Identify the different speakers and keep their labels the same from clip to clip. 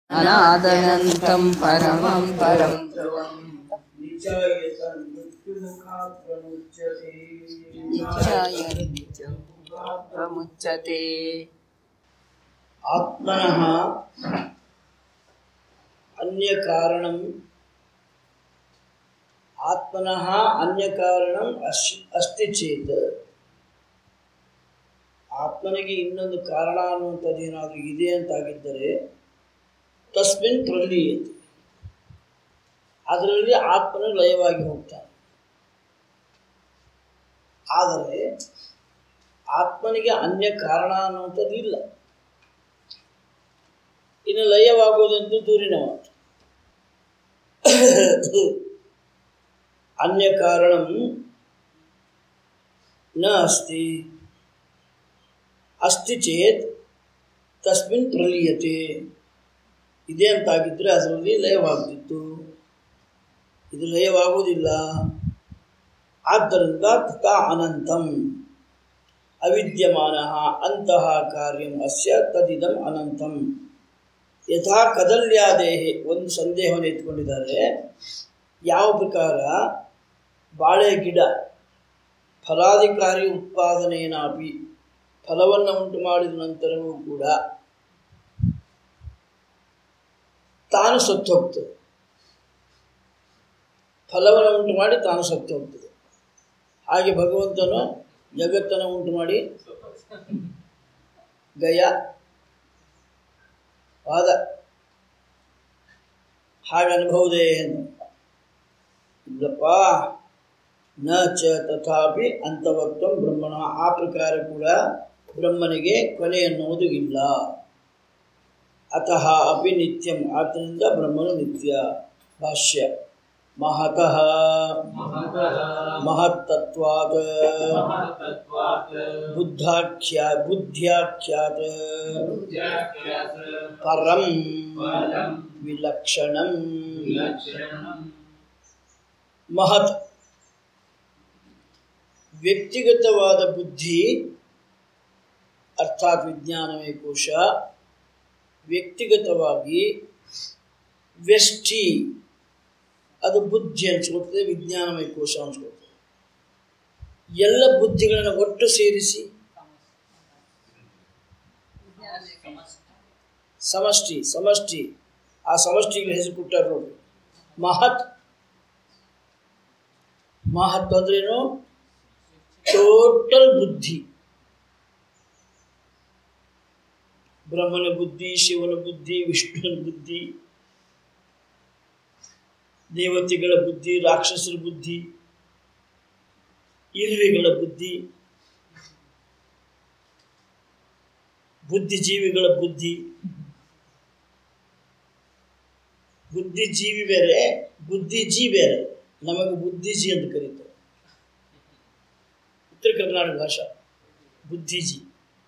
Speaker 1: अनादनन्तं परमं परं ध्रुवम्
Speaker 2: निचायत मृत्युमुखात् प्रमुच्यते
Speaker 1: निचाय नित्यं प्रमुच्यते
Speaker 2: आत्मनः अन्यकारणम् आत्मनः अन्ಯಕಾರಣಂ ಅಶ್ ಅಸ್ತಿ ಚೇತ್ ಆತ್ಮನಿಗೆ ಇನ್ನೊಂದು ಕಾರಣ ಅನ್ನುವಂಥದ್ದು ಏನಾದರೂ ಇದೆ ಅಂತಾಗಿದ್ದರೆ ತಸ್ಮಿನ್ ಪ್ರಲೀಯತೆ ಅದರಲ್ಲಿ ಆತ್ಮನ ಲಯವಾಗಿ ಹೋಗ್ತಾನೆ ಆದರೆ ಆತ್ಮನಿಗೆ ಅನ್ಯ ಕಾರಣ ಅನ್ನುವಂಥದ್ದು ಇಲ್ಲ ಇನ್ನು ಲಯವಾಗುವುದಂತೂ ದೂರಿನ ಮಾತು ಅನ್ಯ ಕಾರಣಂ ನ ಅಸ್ತಿ ಅಸ್ತಿ ಚೇತ್ ತಸ್ಮಿನ್ ಪ್ರಲೀಯತೆ ಇದೆ ಅಂತಾಗಿದ್ದರೆ ಅದರಲ್ಲಿ ಲಯವಾಗ್ತಿತ್ತು ಇದು ಲಯವಾಗುವುದಿಲ್ಲ ಆದ್ದರಿಂದ ತಥಾ ಅನಂತಂ ಅವಿದ್ಯಮಾನ ಅಂತಹ ಕಾರ್ಯಂ ಅಸ್ಯ ತದಿದಂ ಅನಂತಂ ಯಥಾ ಕದಲ್ಯಾದೇಹಿ ಒಂದು ಸಂದೇಹವನ್ನು ಎತ್ಕೊಂಡಿದ್ದಾರೆ ಯಾವ ಪ್ರಕಾರ ಬಾಳೆ ಗಿಡ ಫಲಾಧಿಕಾರಿ ಉತ್ಪಾದನೆಯನಾಪಿ ಫಲವನ್ನು ಉಂಟು ಮಾಡಿದ ನಂತರವೂ ಕೂಡ ತಾನು ಸತ್ತು ಹೋಗ್ತದೆ ಫಲವನ್ನು ಉಂಟು ಮಾಡಿ ತಾನು ಸತ್ತು ಹೋಗ್ತದೆ ಹಾಗೆ ಭಗವಂತನು ಜಗತ್ತನ್ನು ಉಂಟು ಮಾಡಿ ಗಯ ವಾದ ಹಾಗೆ ಅನುಭವದೇ ಎಂದು ಇಲ್ಲಪ್ಪ ನ ಚ ತಥಾಪಿ ಅಂತವತ್ವ ಬ್ರಹ್ಮಣ ಆ ಪ್ರಕಾರ ಕೂಡ ಬ್ರಹ್ಮನಿಗೆ ಕೊನೆ ಎನ್ನುವುದು ಇಲ್ಲ ಅತಃ ಅಪಿ ನಿತ್ಯಂ ಆದ್ದರಿಂದ ಬ್ರಹ್ಮನು ನಿತ್ಯ ಭಾಷ್ಯ ಮಹತಃ ಮಹತ್ತತ್ವಾತ್ ಬುದ್ಧಾಖ್ಯ ಬುದ್ಧ್ಯಾಖ್ಯಾತ ಪರಂ ವಿಲಕ್ಷಣಂ ಮಹತ್ ವ್ಯಕ್ತಿಗತವಾದ ಬುದ್ಧಿ ಅರ್ಥಾತ್ ವಿಜ್ಞಾನವೇ ಕೋಶ ವ್ಯಕ್ತಿಗತವಾಗಿ ವ್ಯಷ್ಟಿ ಅದು ಬುದ್ಧಿ ಅನ್ಸ್ಕೊಳ್ತದೆ ವಿಜ್ಞಾನಮಯ ಕೋಶ ಅನ್ಸ್ಕೊಳ್ತದೆ ಎಲ್ಲ ಬುದ್ಧಿಗಳನ್ನು ಒಟ್ಟು ಸೇರಿಸಿ ಸಮಷ್ಟಿ ಸಮಷ್ಟಿ ಆ ಸಮಷ್ಟಿಗೆ ಹೆಸರು ಕೊಟ್ಟಾರ ನೋಡಿ ಮಹತ್ ಮಹತ್ ಅಂದ್ರೇನು ಟೋಟಲ್ ಬುದ್ಧಿ ಬ್ರಹ್ಮನ ಬುದ್ಧಿ ಶಿವನ ಬುದ್ಧಿ ವಿಷ್ಣುವಿನ ಬುದ್ಧಿ ದೇವತೆಗಳ ಬುದ್ಧಿ ರಾಕ್ಷಸರ ಬುದ್ಧಿ ಇರುವೆಗಳ ಬುದ್ಧಿ ಬುದ್ಧಿಜೀವಿಗಳ ಬುದ್ಧಿ ಬುದ್ಧಿಜೀವಿ ಬೇರೆ ಬುದ್ಧಿಜೀ ಬೇರೆ ನಮಗೆ ಬುದ್ಧಿಜಿ ಅಂತ ಕರೀತಾರೆ ಉತ್ತರ ಕರ್ನಾಟಕ ಭಾಷಾ ಬುದ್ಧಿಜಿ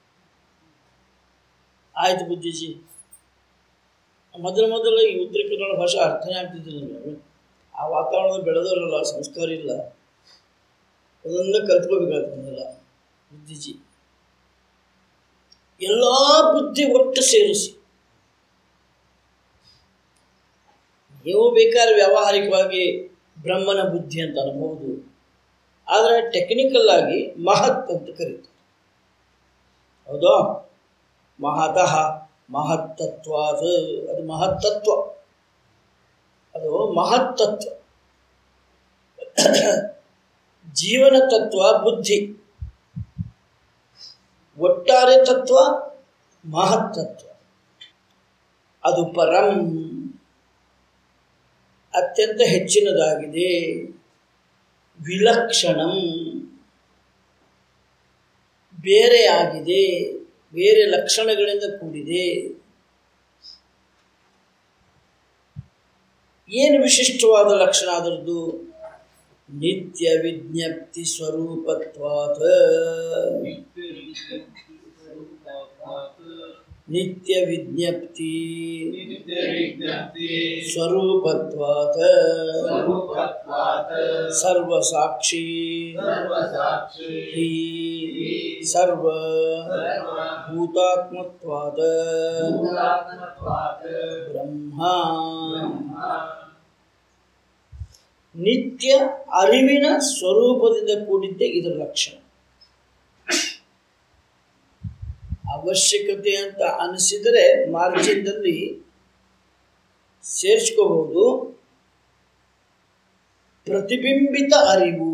Speaker 2: ಆಯ್ತು ಬುದ್ಧಿಜಿ ಮೊದಲು ಮೊದಲು ಈ ಉತ್ತರ ಕನ್ನಡ ಭಾಷೆ ಅರ್ಥನೇ ಆಗ್ತಿದ್ದಿಲ್ಲ ನನಗೆ ಆ ವಾತಾವರಣದಲ್ಲಿ ಬೆಳೆದವರಲ್ಲ ಸಂಸ್ಕಾರ ಇಲ್ಲ ಅದನ್ನ ಕಲ್ತ್ಕೋಬೇಕಾಗ್ತದಲ್ಲ ಬುದ್ಧಿಜಿ ಎಲ್ಲ ಬುದ್ಧಿ ಒಟ್ಟು ಸೇರಿಸಿ ನೀವು ಬೇಕಾದ್ರೆ ವ್ಯಾವಹಾರಿಕವಾಗಿ ಬ್ರಹ್ಮನ ಬುದ್ಧಿ ಅಂತ ಅನ್ಬೋದು ಆದರೆ ಟೆಕ್ನಿಕಲ್ ಆಗಿ ಮಹತ್ ಅಂತ ಕರೀತಾರೆ ಹೌದಾ ಮಹತಃ ಮಹತ್ತತ್ವಾದ ಅದು ಮಹತ್ತತ್ವ ಅದು ಮಹತ್ತತ್ವ ಜೀವನ ತತ್ವ ಬುದ್ಧಿ ಒಟ್ಟಾರೆ ತತ್ವ ಮಹತ್ತತ್ವ ಅದು ಪರಂ ಅತ್ಯಂತ ಹೆಚ್ಚಿನದಾಗಿದೆ ವಿಲಕ್ಷಣಂ ಬೇರೆಯಾಗಿದೆ ಬೇರೆ ಲಕ್ಷಣಗಳಿಂದ ಕೂಡಿದೆ ಏನು ವಿಶಿಷ್ಟವಾದ ಲಕ್ಷಣ ಅದರದ್ದು ನಿತ್ಯ ವಿಜ್ಞಪ್ತಿ ಸ್ವರೂಪತ್ವಾತ್ ನಿತ್ಯ ವಿಜ್ಞಪ್ತಿ ಸ್ವರೂಪತ್ವಾತ್ ಸರ್ವಸಾಕ್ಷಿ ಹಿ ಸರ್ವ ಭೂತಾತ್ಮತ್ವಾದ ಬ್ರಹ್ಮ ನಿತ್ಯ ಅರಿವಿನ ಸ್ವರೂಪದಿಂದ ಕೂಡಿದ್ದೇ ಇದರ ಲಕ್ಷಣ ಅವಶ್ಯಕತೆ ಅಂತ ಅನಿಸಿದರೆ ಮಾರ್ಜಿನ್ದಲ್ಲಿ ಸೇರಿಸ್ಕೋಬಹುದು ಪ್ರತಿಬಿಂಬಿತ ಅರಿವು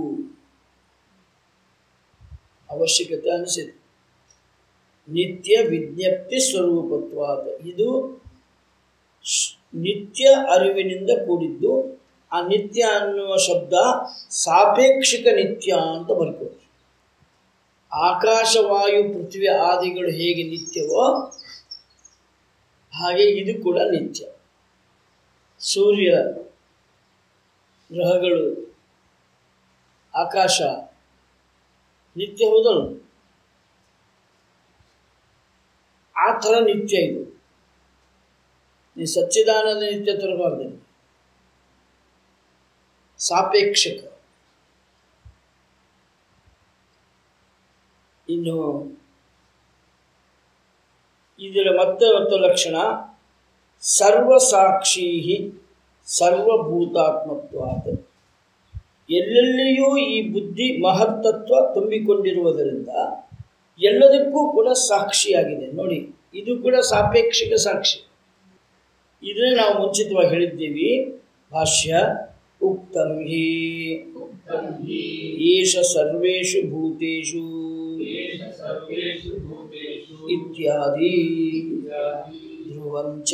Speaker 2: ಅವಶ್ಯಕತೆ ಅನಿಸಿದೆ ನಿತ್ಯ ವಿಜ್ಞಪ್ತಿ ಸ್ವರೂಪತ್ವಾದ ಇದು ಶ್- ನಿತ್ಯ ಅರಿವಿನಿಂದ ಕೂಡಿದ್ದು ಆ ನಿತ್ಯ ಅನ್ನುವ ಶಬ್ದ ಸಾಪೇಕ್ಷಿಕ ನಿತ್ಯ ಅಂತ ಬರ್ಕೋದು ಆಕಾಶ ವಾಯು ಪೃಥ್ವಿ ಆದಿಗಳು ಹೇಗೆ ನಿತ್ಯವೋ ಹಾಗೆ ಇದು ಕೂಡ ನಿತ್ಯ ಸೂರ್ಯ ಗ್ರಹಗಳು ಆಕಾಶ ನಿತ್ಯ ಹೌದಲ್ಲ ಆ ಥರ ನಿತ್ಯ ಇದು ನೀವು ಸಚ್ಚಿದಾನಂದ ನಿತ್ಯ ತರಬಾರ್ದು ಸಾಪೇಕ್ಷಕ ಇನ್ನು ಇದರ ಮತ್ತೆ ಮತ್ತು ಲಕ್ಷಣ ಸರ್ವಸಾಕ್ಷಿ ಸರ್ವಭೂತಾತ್ಮತ್ವಾದ ಎಲ್ಲೆಲ್ಲಿಯೂ ಈ ಬುದ್ಧಿ ಮಹತ್ತತ್ವ ತುಂಬಿಕೊಂಡಿರುವುದರಿಂದ ಎಲ್ಲದಕ್ಕೂ ಕೂಡ ಸಾಕ್ಷಿಯಾಗಿದೆ ನೋಡಿ ಇದು ಕೂಡ ಸಾಪೇಕ್ಷಿಕ ಸಾಕ್ಷಿ ಇದನ್ನೇ ನಾವು ಮುಂಚಿತವಾಗಿ ಹೇಳಿದ್ದೀವಿ ಭಾಷ್ಯ ಉಕ್ತಂ ಹಿ ಏಷ ಸರ್ವೇಷು ಭೂತೇಷು ಇತ್ಯಾದಿ ಧ್ರುವಂಚ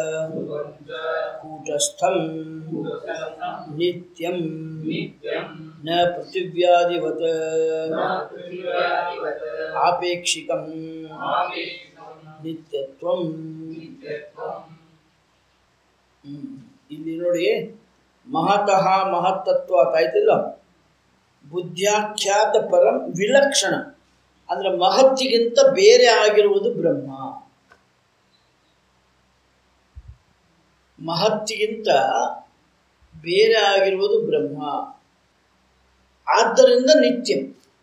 Speaker 2: ಕೂಟಸ್ಥಂ ನಿತ್ಯಂ ನ ಪೃಥಿವ್ಯಾದಿವತ್ ಆಪೇಕ್ಷಿಕಂ ನಿತ್ಯತ್ವಂ ಹ್ಮ್. ಇಲ್ಲಿ ನೋಡಿ ಮಹತಃ ಮಹತ್ತತ್ವ ಅಂತ ಆಯ್ತಿಲ್ಲ ಬುದ್ಧ್ಯಾಖ್ಯಾತ ಪರಂ ವಿಲಕ್ಷಣ ಅಂದ್ರೆ ಮಹತ್ತಿಗಿಂತ ಬೇರೆ ಆಗಿರುವುದು ಬ್ರಹ್ಮ ಮಹತ್ತಿಗಿಂತ ಬೇರೆ ಆಗಿರುವುದು ಬ್ರಹ್ಮ ಆದ್ದರಿಂದ ನಿತ್ಯ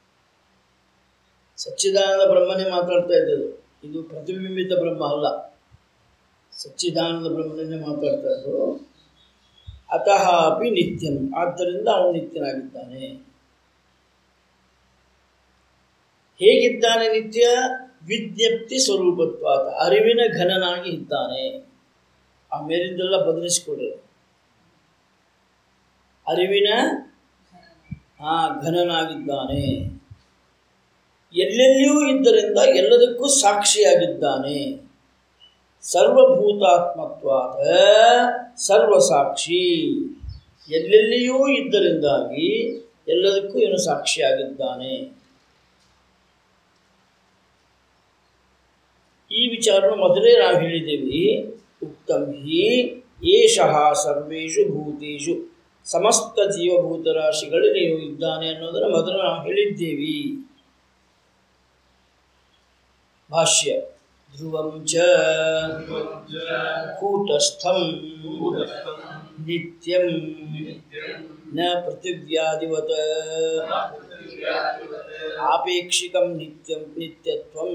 Speaker 2: ಸಚ್ಚಿದಾನಂದ ಬ್ರಹ್ಮನೇ ಮಾತಾಡ್ತಾ ಇದ್ದದು ಇದು ಪ್ರತಿಬಿಂಬಿತ ಬ್ರಹ್ಮ ಅಲ್ಲ ಸಚ್ಚಿದಾನಂದ ಬ್ರಹ್ಮನೇ ಮಾತಾಡ್ತಾ ಇದ್ದು ಅತಃ ಅಪಿ ನಿತ್ಯಂ ಆದ್ದರಿಂದ ಅವನು ನಿತ್ಯನಾಗಿದ್ದಾನೆ ಹೇಗಿದ್ದಾನೆ ನಿತ್ಯ ವಿಜ್ಞಪ್ತಿ ಸ್ವರೂಪತ್ವಾದ ಅರಿವಿನ ಘನನಾಗಿ ಇದ್ದಾನೆ ಆ ಮೇಲಿಂದೆಲ್ಲ ಬದಲಿಸಿಕೊಡ್ರಿ ಅರಿವಿನ ಆ ಘನನಾಗಿದ್ದಾನೆ ಎಲ್ಲೆಲ್ಲಿಯೂ ಇದ್ದರಿಂದ ಎಲ್ಲದಕ್ಕೂ ಸಾಕ್ಷಿಯಾಗಿದ್ದಾನೆ ಸರ್ವಭೂತಾತ್ಮತ್ವಾದ ಸರ್ವಸಾಕ್ಷಿ ಎಲ್ಲೆಲ್ಲಿಯೂ ಇದ್ದರಿಂದಾಗಿ ಎಲ್ಲದಕ್ಕೂ ಇವನು ಸಾಕ್ಷಿಯಾಗಿದ್ದಾನೆ ಈ ವಿಚಾರನ ಮೊದಲೇ ನಾವು ಹೇಳಿದ್ದೇವೆ ಉಕ್ತಂ ಹಿ ಏಷಃ ಸರ್ವೇಷು ಭೂತೇಷು ಸಮಸ್ತ ಜೀವಭೂತ ರಾಶಿಗಳಲ್ಲಿ ನೀವು ಇದ್ದಾನೆ ಅನ್ನೋದನ್ನು ಮೊದಲು ನಾವು ಹೇಳಿದ್ದೇವೆ ಭಾಷ್ಯ ಧ್ರುವಂ ಚ ಕೂಟಸ್ಥಂ ನಿತ್ಯಂ ನ ಪೃಥಿವ್ಯಾದಿವತ್ ಆಪೇಕ್ಷಿಕಂ ನಿತ್ಯಂ ನಿತ್ಯತ್ವಂ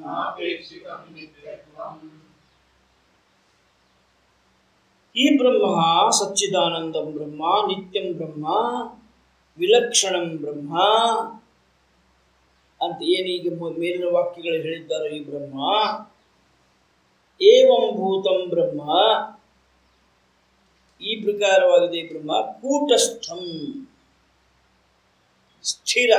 Speaker 2: ಈ ಬ್ರಹ್ಮ ಸಚ್ಚಿದಾನಂದಂ ಬ್ರಹ್ಮ ನಿತ್ಯಂ ಬ್ರಹ್ಮ ವಿಲಕ್ಷಣಂ ಬ್ರಹ್ಮ ಅಂತ ಏನೀಗ ಮು- ಮೇಲಿನ ವಾಕ್ಯಗಳು ಹೇಳಿದ್ದಾರೆ ಈ ಬ್ರಹ್ಮ ಏವಂ ಭೂತಂ ಬ್ರಹ್ಮ ಈ ಪ್ರಕಾರವಾಗಿದೆ ಈ ಬ್ರಹ್ಮ ಕೂಟಸ್ಥಂ ಸ್ಥಿರ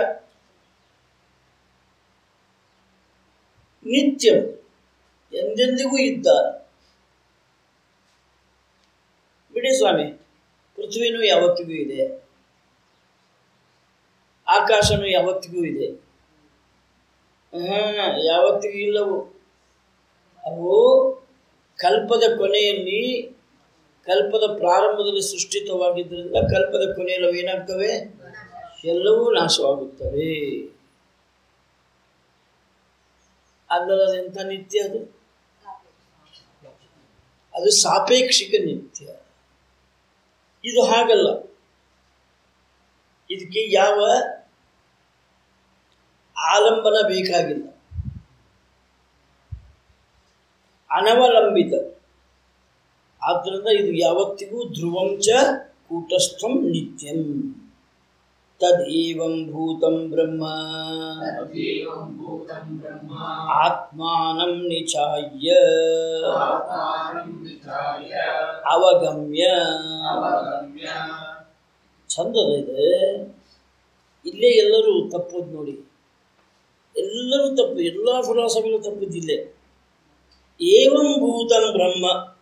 Speaker 2: ನಿತ್ಯಂ ಎಂದೆಂದಿಗೂ ಇದ್ದಾರೆ ಬಿಡಿ ಸ್ವಾಮಿ ಪೃಥ್ವಿನೂ ಯಾವತ್ತಿಗೂ ಇದೆ ಆಕಾಶನೂ ಯಾವತ್ತಿಗೂ ಇದೆ ಹಾ ಯಾವತ್ತಿಗೂ ಇಲ್ಲವು ಅವು ಕಲ್ಪದ ಕೊನೆಯಲ್ಲಿ ಕಲ್ಪದ ಪ್ರಾರಂಭದಲ್ಲಿ ಸೃಷ್ಟಿತವಾಗಿದ್ದರಿಂದ ಕಲ್ಪದ ಕೊನೆಯಲ್ಲಿ ಅವು ಏನಾಗ್ತವೆ ಎಲ್ಲವೂ ನಾಶವಾಗುತ್ತವೆ ಅದರ ಎಂಥ ನಿತ್ಯ ಅದು ಅದು ಸಾಪೇಕ್ಷಿಕ ನಿತ್ಯ ಇದು ಹಾಗಲ್ಲ ಇದಕ್ಕೆ ಯಾವ ಆಲಂಬನ ಬೇಕಾಗಿಲ್ಲ ಅನವಲಂಬಿತ ಆದ್ದರಿಂದ ಇದು ಯಾವತ್ತಿಗೂ ಧ್ರುವಂಚ ಕೂಟಸ್ಥಂ ನಿತ್ಯಂ ತದೇವಂ ಭೂತಂ ಬ್ರಹ್ಮ
Speaker 1: तदेवं भूतं ब्रह्म
Speaker 2: ಆತ್ಮಾನಂ ನಿಚಾಯ್ಯ
Speaker 1: आत्मानं विचार्य
Speaker 2: ಅವಗಮ್ಯ
Speaker 1: अवगम्य
Speaker 2: ಚಂದದ ಇದೆ ಇಲ್ಲೇ ಎಲ್ಲರೂ ತಪ್ಪೋದು ನೋಡಿ ಎಲ್ಲರೂ ತಪ್ಪು ಎಲ್ಲ ಫಿಲಾಸಫಿಗಳು ತಪ್ಪಿದ್ದಿಲ್ಲೇ ಏವಂ ಭೂತಂ ಬ್ರಹ್ಮ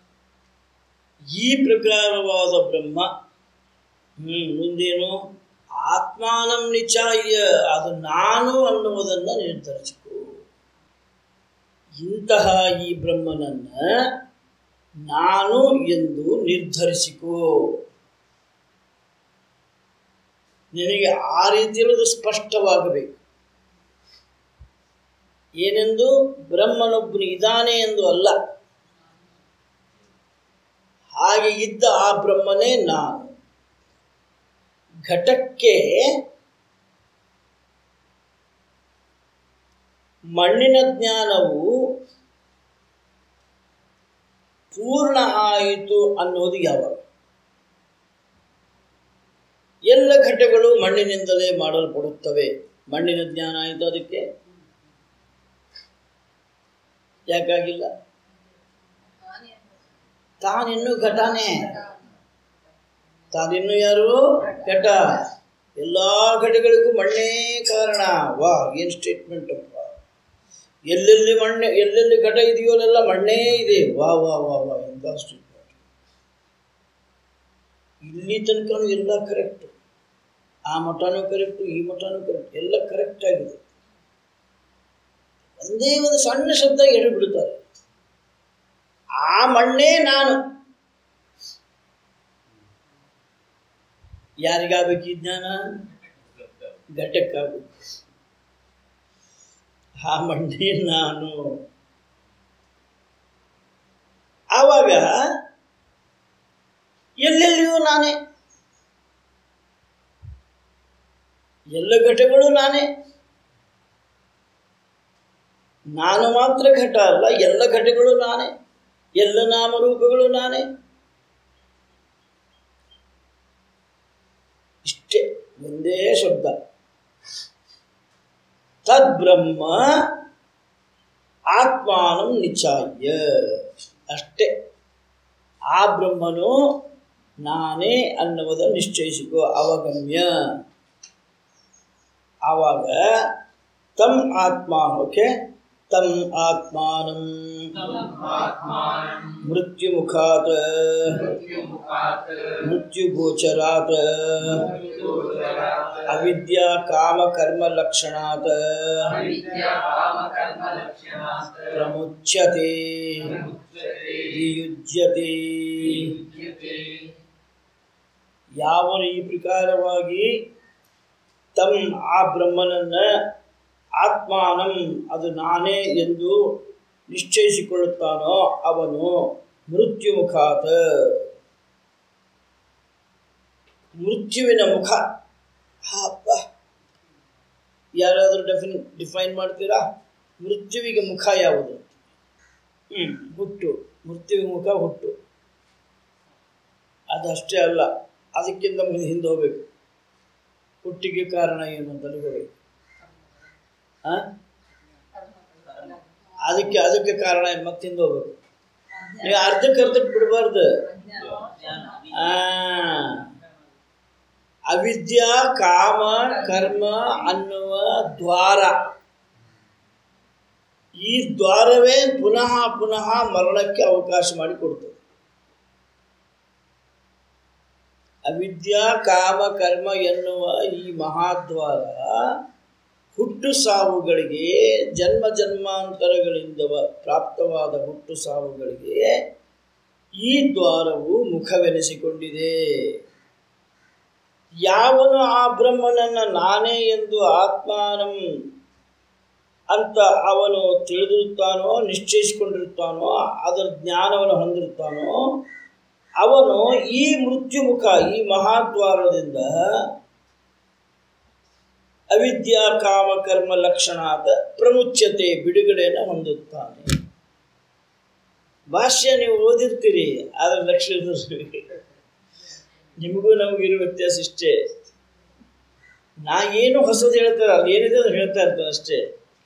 Speaker 2: ಈ ಪ್ರಕಾರವಾದ ಬ್ರಹ್ಮ ಹ್ಮ್ ಮುಂದೇನು ಆತ್ಮಾನಂ ನಿಚಾಯ್ಯ ಅದು ನಾನು ಅನ್ನುವುದನ್ನು ನಿರ್ಧರಿಸಿಕೊ ಇಂತಹ ಈ ಬ್ರಹ್ಮನನ್ನ ನಾನು ಎಂದು ನಿರ್ಧರಿಸಿಕೋ ನಿನಗೆ ಆ ರೀತಿಯಲ್ಲದು ಸ್ಪಷ್ಟವಾಗಬೇಕು ಏನೆಂದು ಬ್ರಹ್ಮನೊಬ್ಬನು ಇದ್ದಾನೆ ಎಂದು ಅಲ್ಲ ಹಾಗೆ ಇದ್ದ ಆ ಬ್ರಹ್ಮನೇ ನಾನು ಘಟಕ್ಕೆ ಮಣ್ಣಿನ ಜ್ಞಾನವು ಪೂರ್ಣ ಆಯಿತು ಅನ್ನೋದು ಯಾವಾಗ ಎಲ್ಲ ಘಟಗಳು ಮಣ್ಣಿನಿಂದಲೇ ಮಾಡಲ್ಪಡುತ್ತವೆ ಮಣ್ಣಿನ ಜ್ಞಾನ ಆಯಿತು ಅದಕ್ಕೆ ಯಾಕಾಗಿಲ್ಲ ತಾನಿನ್ನು ಘಟನೆ ತಾನಿನ್ನು ಯಾರು ಘಟ ಎಲ್ಲ ಘಟಗಳಿಗೂ ಮಣ್ಣೇ ಕಾರಣ ವಾ ಏನು ಸ್ಟೇಟ್ಮೆಂಟ್ ಅಪ್ಪ ಎಲ್ಲೆಲ್ಲಿ ಮಣ್ಣೆ ಎಲ್ಲೆಲ್ಲಿ ಘಟ ಇದೆಯೋ ಅಲ್ಲೆಲ್ಲ ಮಣ್ಣೇ ಇದೆ ವಾ ವಾ ವಾ ವಾ ಎಂತ ಸ್ಟೇಟ್ಮೆಂಟ್ ಇಲ್ಲಿ ತನಕ ಎಲ್ಲ ಕರೆಕ್ಟ್ ಆ ಮಠನೂ ಕರೆಕ್ಟು ಈ ಮಠನೂ ಕರೆಕ್ಟ್ ಎಲ್ಲ ಕರೆಕ್ಟ್ ಆಗಿದೆ ಒಂದೇ ಒಂದು ಸಣ್ಣ ಶಬ್ದ ಎಡೆ ಬಿಡುತ್ತಾರೆ ಆ ಮಣ್ಣೇ ನಾನು ಯಾರಿಗಾಗಬೇಕು ಈ ಜ್ಞಾನ ಘಟಕ್ಕಾಗಬೇಕು ಆ ಮಣ್ಣೇ ನಾನು ಆವಾಗ ಎಲ್ಲೆಲ್ಲಿಯೂ ನಾನೇ ಎಲ್ಲ ಘಟಗಳು ನಾನೇ ನಾನು ಮಾತ್ರ ಘಟ ಅಲ್ಲ ಎಲ್ಲ ಘಟಗಳು ನಾನೇ ಎಲ್ಲ ನಾಮರೂಪಗಳು ನಾನೇ ಇಷ್ಟೇ ಒಂದೇ ಶಬ್ದ ತದ್ಬ್ರಹ್ಮ ಆತ್ಮಾನಂ ನಿಚಾಯ್ಯ ಅಷ್ಟೇ ಆ ಬ್ರಹ್ಮನು ನಾನೇ ಅನ್ನುವುದನ್ನು ನಿಶ್ಚಯಿಸಿಕೋ ಅವಗಮ್ಯ ಆವಾಗ ತಮ್ ಆತ್ಮ ಓಕೆ ತಮ್ ಆತ್ಮಾನಂ
Speaker 1: आत्मानं
Speaker 2: ಮೃತ್ಯುಮುಖಾತ್
Speaker 1: मृत्युमुखात्
Speaker 2: ಮೃತ್ಯುಗೋಚರಾತ್
Speaker 1: मृत्युगोचरात्
Speaker 2: ಅವಿದ್ಯಾ ಕಾಮ ಕರ್ಮ ಲಕ್ಷಣಾತ್
Speaker 1: अविद्याकामकर्मलक्षणात्
Speaker 2: ಪ್ರಮುಚ್ಯತೆ
Speaker 1: प्रमुच्यते
Speaker 2: ವಿಯುಜ್ಯತೆ
Speaker 1: युज्यते
Speaker 2: ಯಾವನು ಈ ಪ್ರಕಾರವಾಗಿ ತಮ್ ಆ ಬ್ರಹ್ಮನನ್ನ ಆತ್ಮಾನಂ ಅದು ನಾನೇ ಎಂದು ನಿಶ್ಚಯಿಸಿಕೊಳ್ಳುತ್ತಾನೋ ಅವನು ಮೃತ್ಯುಮುಖಾತ್ ಮೃತ್ಯುವಿನ ಮುಖ ಅಪ್ಪ ಯಾರಾದರೂ ಡೆಫಿನ್ ಡಿಫೈನ್ ಮಾಡ್ತೀರಾ ಮೃತ್ಯುವಿಗೆ ಮುಖ ಯಾವುದು ಹ್ಮ್ ಹುಟ್ಟು ಮೃತ್ಯುವಿಗೆ ಮುಖ ಹುಟ್ಟು ಅದಷ್ಟೇ ಅಲ್ಲ ಅದಕ್ಕಿಂತ ಮುಂದೆ ಹಿಂದೆ ಹೋಗ್ಬೇಕು ಹುಟ್ಟಿಗೆ ಕಾರಣ ಏನು ಅಂತ ಹೋಗ್ಬೇಕು ಆ? ಅದಕ್ಕೆ ಅದಕ್ಕೆ ಕಾರಣ ಏನು ಮತ್ತೆ ಹಿಂದೆ ಹೋಗ್ಬೇಕು ನೀವು ಅರ್ಧಕ್ಕೆ ಅರ್ಧಕ್ಕೆ ಬಿಡಬಾರ್ದು ಆ ಅವಿದ್ಯಾ ಕಾಮ ಕರ್ಮ ಅನ್ನುವ ದ್ವಾರ ಈ ದ್ವಾರವೇ ಪುನಃ ಪುನಃ ಮರಣಕ್ಕೆ ಅವಕಾಶ ಮಾಡಿಕೊಡ್ತದೆ ಅವಿದ್ಯಾ ಕಾಮ ಕರ್ಮ ಎನ್ನುವ ಈ ಮಹಾದ್ವಾರ ಹುಟ್ಟು ಸಾವುಗಳಿಗೆ ಜನ್ಮ ಜನ್ಮಾಂತರಗಳಿಂದ ಪ್ರಾಪ್ತವಾದ ಹುಟ್ಟು ಸಾವುಗಳಿಗೆ ಈ ದ್ವಾರವು ಮುಖವೆನಿಸಿಕೊಂಡಿದೆ ಯಾವನು ಆ ಬ್ರಹ್ಮನನ್ನ ನಾನೇ ಎಂದು ಆತ್ಮಾನಂ ಅಂತ ಅವನು ತಿಳಿದಿರುತ್ತಾನೋ ನಿಶ್ಚಯಿಸಿಕೊಂಡಿರುತ್ತಾನೋ ಅದರ ಜ್ಞಾನವನ್ನು ಹೊಂದಿರುತ್ತಾನೋ ಅವನು ಈ ಮೃತ್ಯುಮುಖ ಈ ಮಹಾದ್ವಾರದಿಂದ ಅವಿದ್ಯಾ ಕಾಮ ಕರ್ಮ ಲಕ್ಷಣಾದ ಪ್ರಮುಚ್ಯತೆ ಬಿಡುಗಡೆಯನ್ನು ಹೊಂದುತ್ತಾನೆ ಭಾಷ್ಯ ನೀವು ಓದಿರ್ತೀರಿ ಆದ್ರೆ ಲಕ್ಷ್ಯ ಇರೋದಿಲ್ಲ. ನಿಮಗೂ ನಮಗಿರೋ ವ್ಯತ್ಯಾಸ ಇಷ್ಟೇ ನಾ ಏನು ಹೊಸದು ಹೇಳ್ತಾರೆ ಅಲ್ಲಿ ಏನಿದೆ ಅದು ಹೇಳ್ತಾ ಇರ್ತಾರೆ ಅಷ್ಟೇ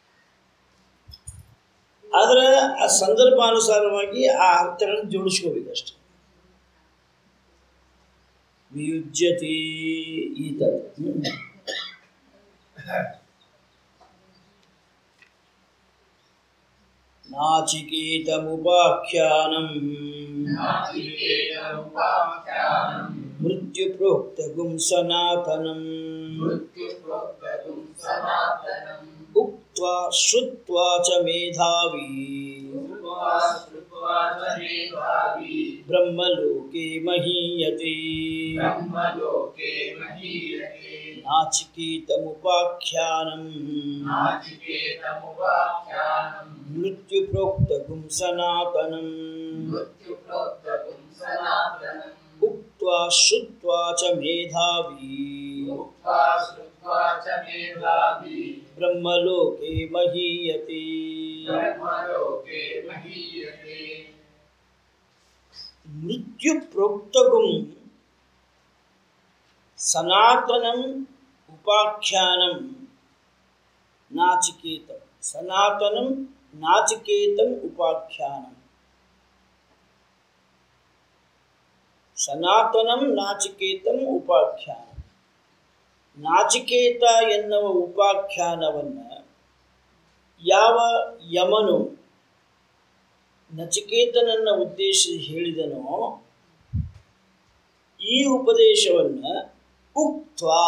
Speaker 2: ಆದ್ರೆ ಆ ಸಂದರ್ಭಾನುಸಾರವಾಗಿ ಆ ಅರ್ಥಗಳನ್ನು ಜೋಡಿಸ್ಕೋಬೇಕಷ್ಟೆ ವಿಯುಜ್ಯತಿ ಈ ಥರ ಹ್ಮ್. ನಾಚಿಕೇತಮುಪಾಖ್ಯಾನಂ
Speaker 1: नाचिकेतमुपाख्यानम्
Speaker 2: ಮೃತ್ಯುಪ್ರೋಕ್ತಗುಂ ಸನಾತನಂ
Speaker 1: मृत्युप्रोक्तुं सनातनम्
Speaker 2: ಉಕ್ತ್ವಾ ಶ್ರುತ್ವಾ ಚ ಮೇಧಾವಿ
Speaker 1: श्रुत्वा श्रुत्वा च मेधावी
Speaker 2: ಬ್ರಹ್ಮಲೋಕೆ ಮಹೀಯತೆ
Speaker 1: ब्रह्मलोके महीयते
Speaker 2: ನಾಚಿಕೇತಮುಪಾಖ್ಯಾನಂ
Speaker 1: नाचिकेतमुपाख्यानम्
Speaker 2: ಮೃತ್ಯುಪ್ರೋಕ್ತಗುಂ ಸನಾತನಂ
Speaker 1: मृत्युप्रोक्तुं सनातनम्
Speaker 2: ಉಕ್ತ್ವಾ ಶ್ರುತ್ವಾ ಚ ಮೇಧಾವಿ
Speaker 1: उक्त्वा श्रुत्वा च मेधावी
Speaker 2: ಬ್ರಹ್ಮಲೋಕೆ ಮಹೀಯತೆ
Speaker 1: ब्रह्मलोके महीयते
Speaker 2: ಮೃತ್ಯು ಪ್ರೋಕ್ತಗುಂ ಸನಾತನಂ ಉಪಾಖ್ಯಾನಂ ನಾಚಿಕೇತಂ ಸನಾತನಂ ನಾಚಿಕೇತಂ ಉಪಾಖ್ಯಾನಂ ಸನಾತನಂ ನಾಚಿಕೇತಂ ಉಪಾಖ್ಯಾನ ನಾಚಿಕೇತ ಎನ್ನುವ ಉಪಾಖ್ಯಾನವನ್ನು ಯಾವ ಯಮನು ನಚಿಕೇತನನ್ನ ಉದ್ದೇಶಿಸಿ ಹೇಳಿದನೋ ಈ ಉಪದೇಶವನ್ನು ಉಕ್ತ್ವಾ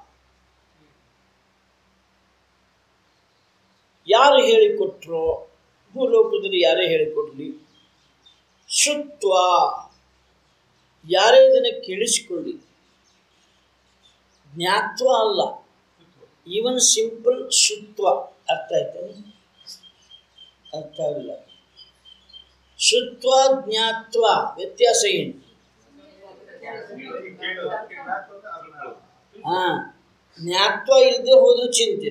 Speaker 2: ಯಾರು ಹೇಳಿಕೊಟ್ರೋ ಭೂಲೋಕದಲ್ಲಿ ಯಾರೇ ಹೇಳಿಕೊಡ್ಲಿ ಶುತ್ವ ಯಾರೇ ಇದನ್ನು ಕೇಳಿಸಿಕೊಳ್ಳಿ ಜ್ಞಾತ್ವ ಅಲ್ಲ ಈವನ್ ಸಿಂಪಲ್ ಶುತ್ವ ಅರ್ಥ ಆಯ್ತಾನೆ ಅರ್ಥ ಆಗಿಲ್ಲ ಶುತ್ವ ಜ್ಞಾತ್ವ ವ್ಯತ್ಯಾಸ ಏನು ಹಾ ಜ್ಞಾತ್ವ ಇಲ್ಲದೆ ಹೋದ್ರೂ ಚಿಂತೆ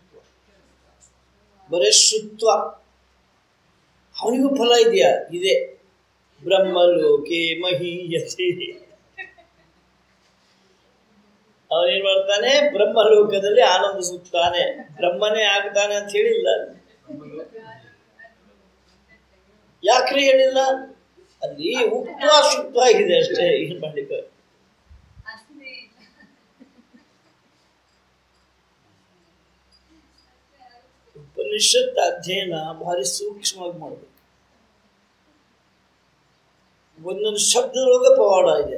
Speaker 2: ಬರೇ ಶುತ್ವ ಅವನಿಗೂ ಫಲ ಇದೆಯಾ ಇದೆ ಬ್ರಹ್ಮಲೋಕೆ ಮಹೀಯತೆ ಅವನೇನ್ ಮಾಡ್ತಾನೆ ಬ್ರಹ್ಮಲೋಕದಲ್ಲಿ ಆನಂದಿಸುತ್ತಾನೆ ಬ್ರಹ್ಮನೇ ಆಗ್ತಾನೆ ಅಂತ ಹೇಳಿಲ್ಲ ಯಾಕ್ರಿ ಹೇಳಿಲ್ಲ ಅಲ್ಲಿ ಉಕ್ತ ಶುದ್ಧ ಆಗಿದೆ ಅಷ್ಟೇ ಏನ್ ಮಾಡ್ಲಿಕ್ಕೆ ಉಪನಿಷತ್ ಅಧ್ಯಯನ ಭಾರಿ ಸೂಕ್ಷ್ಮವಾಗಿ ಮಾಡಬೇಕು ಒಂದೊಂದು ಶಬ್ದದೊಳಗೆ ಪವಾಡ ಇದೆ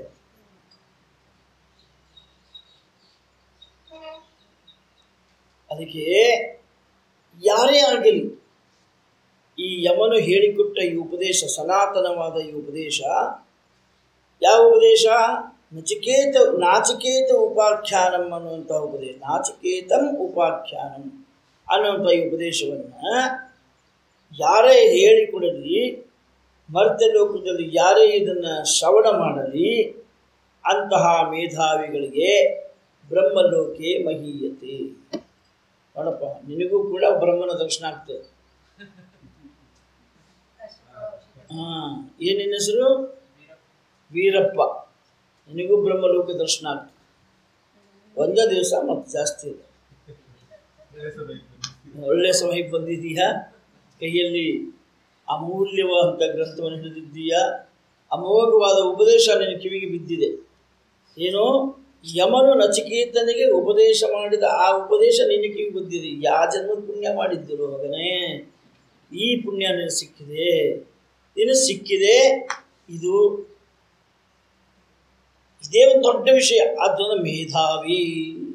Speaker 2: ಅದಕ್ಕೆ ಯಾರೇ ಆಗಲಿ ಈ ಯಮನು ಹೇಳಿಕೊಟ್ಟ ಈ ಉಪದೇಶ ಸನಾತನವಾದ ಈ ಉಪದೇಶ ಯಾವ ಉಪದೇಶ ನಚಿಕೇತ ನಾಚಿಕೇತ ಉಪಾಖ್ಯಾನಂ ಅನ್ನುವಂಥ ಉಪದೇಶ ನಾಚಿಕೇತಂ ಉಪಾಖ್ಯಾನಂ ಅನ್ನುವಂಥ ಈ ಉಪದೇಶವನ್ನು ಯಾರೇ ಹೇಳಿಕೊಡಲಿ ಮರ್ತ್ಯ ಲೋಕದಲ್ಲಿ ಯಾರೇ ಇದನ್ನು ಶ್ರವಣ ಮಾಡಲಿ ಅಂತಹ ಮೇಧಾವಿಗಳಿಗೆ ಬ್ರಹ್ಮಲೋಕೆ ಮಹೀಯತೆ ನೋಡಪ್ಪ ನಿನಗೂ ಕೂಡ ಬ್ರಹ್ಮನ ದರ್ಶನ ಆಗ್ತದೆ ಹಾಂ ಏನಿನ ಹೆಸರು ವೀರಪ್ಪ ನಿನಗೂ ಬ್ರಹ್ಮಲೋಕ ದರ್ಶನ ಆಗ್ತದೆ ಒಂದೇ ದಿವಸ ಮತ್ತು ಜಾಸ್ತಿ ಇದೆ ಒಳ್ಳೆ ಸಮಯಕ್ಕೆ ಬಂದಿದ್ದೀಯಾ ಕೈಯಲ್ಲಿ ಅಮೂಲ್ಯವಾದಂಥ ಗ್ರಂಥವನ್ನು ಹಿಡಿದಿದ್ದೀಯಾ ಅಮೋಘವಾದ ಉಪದೇಶ ನಿನ್ನ ಕಿವಿಗೆ ಬಿದ್ದಿದೆ ಏನು ಯಮನು ನಚಿಕೇತನಿಗೆ ಉಪದೇಶ ಮಾಡಿದ ಆ ಉಪದೇಶ ನಿನ್ನ ಕಿವಿಗೆ ಬಿದ್ದಿದೆ ಯಾವ ಜನ್ಮದ ಪುಣ್ಯ ಮಾಡಿದ್ದರು ಮಗನೇ ಈ ಪುಣ್ಯ ನಿನಗೆ ಸಿಕ್ಕಿದೆ ನಿನಗೆ ಸಿಕ್ಕಿದೆ ಇದು ಇದೇ ಒಂದು ದೊಡ್ಡ ವಿಷಯ ಅದನ್ನು ಮೇಧಾವಿ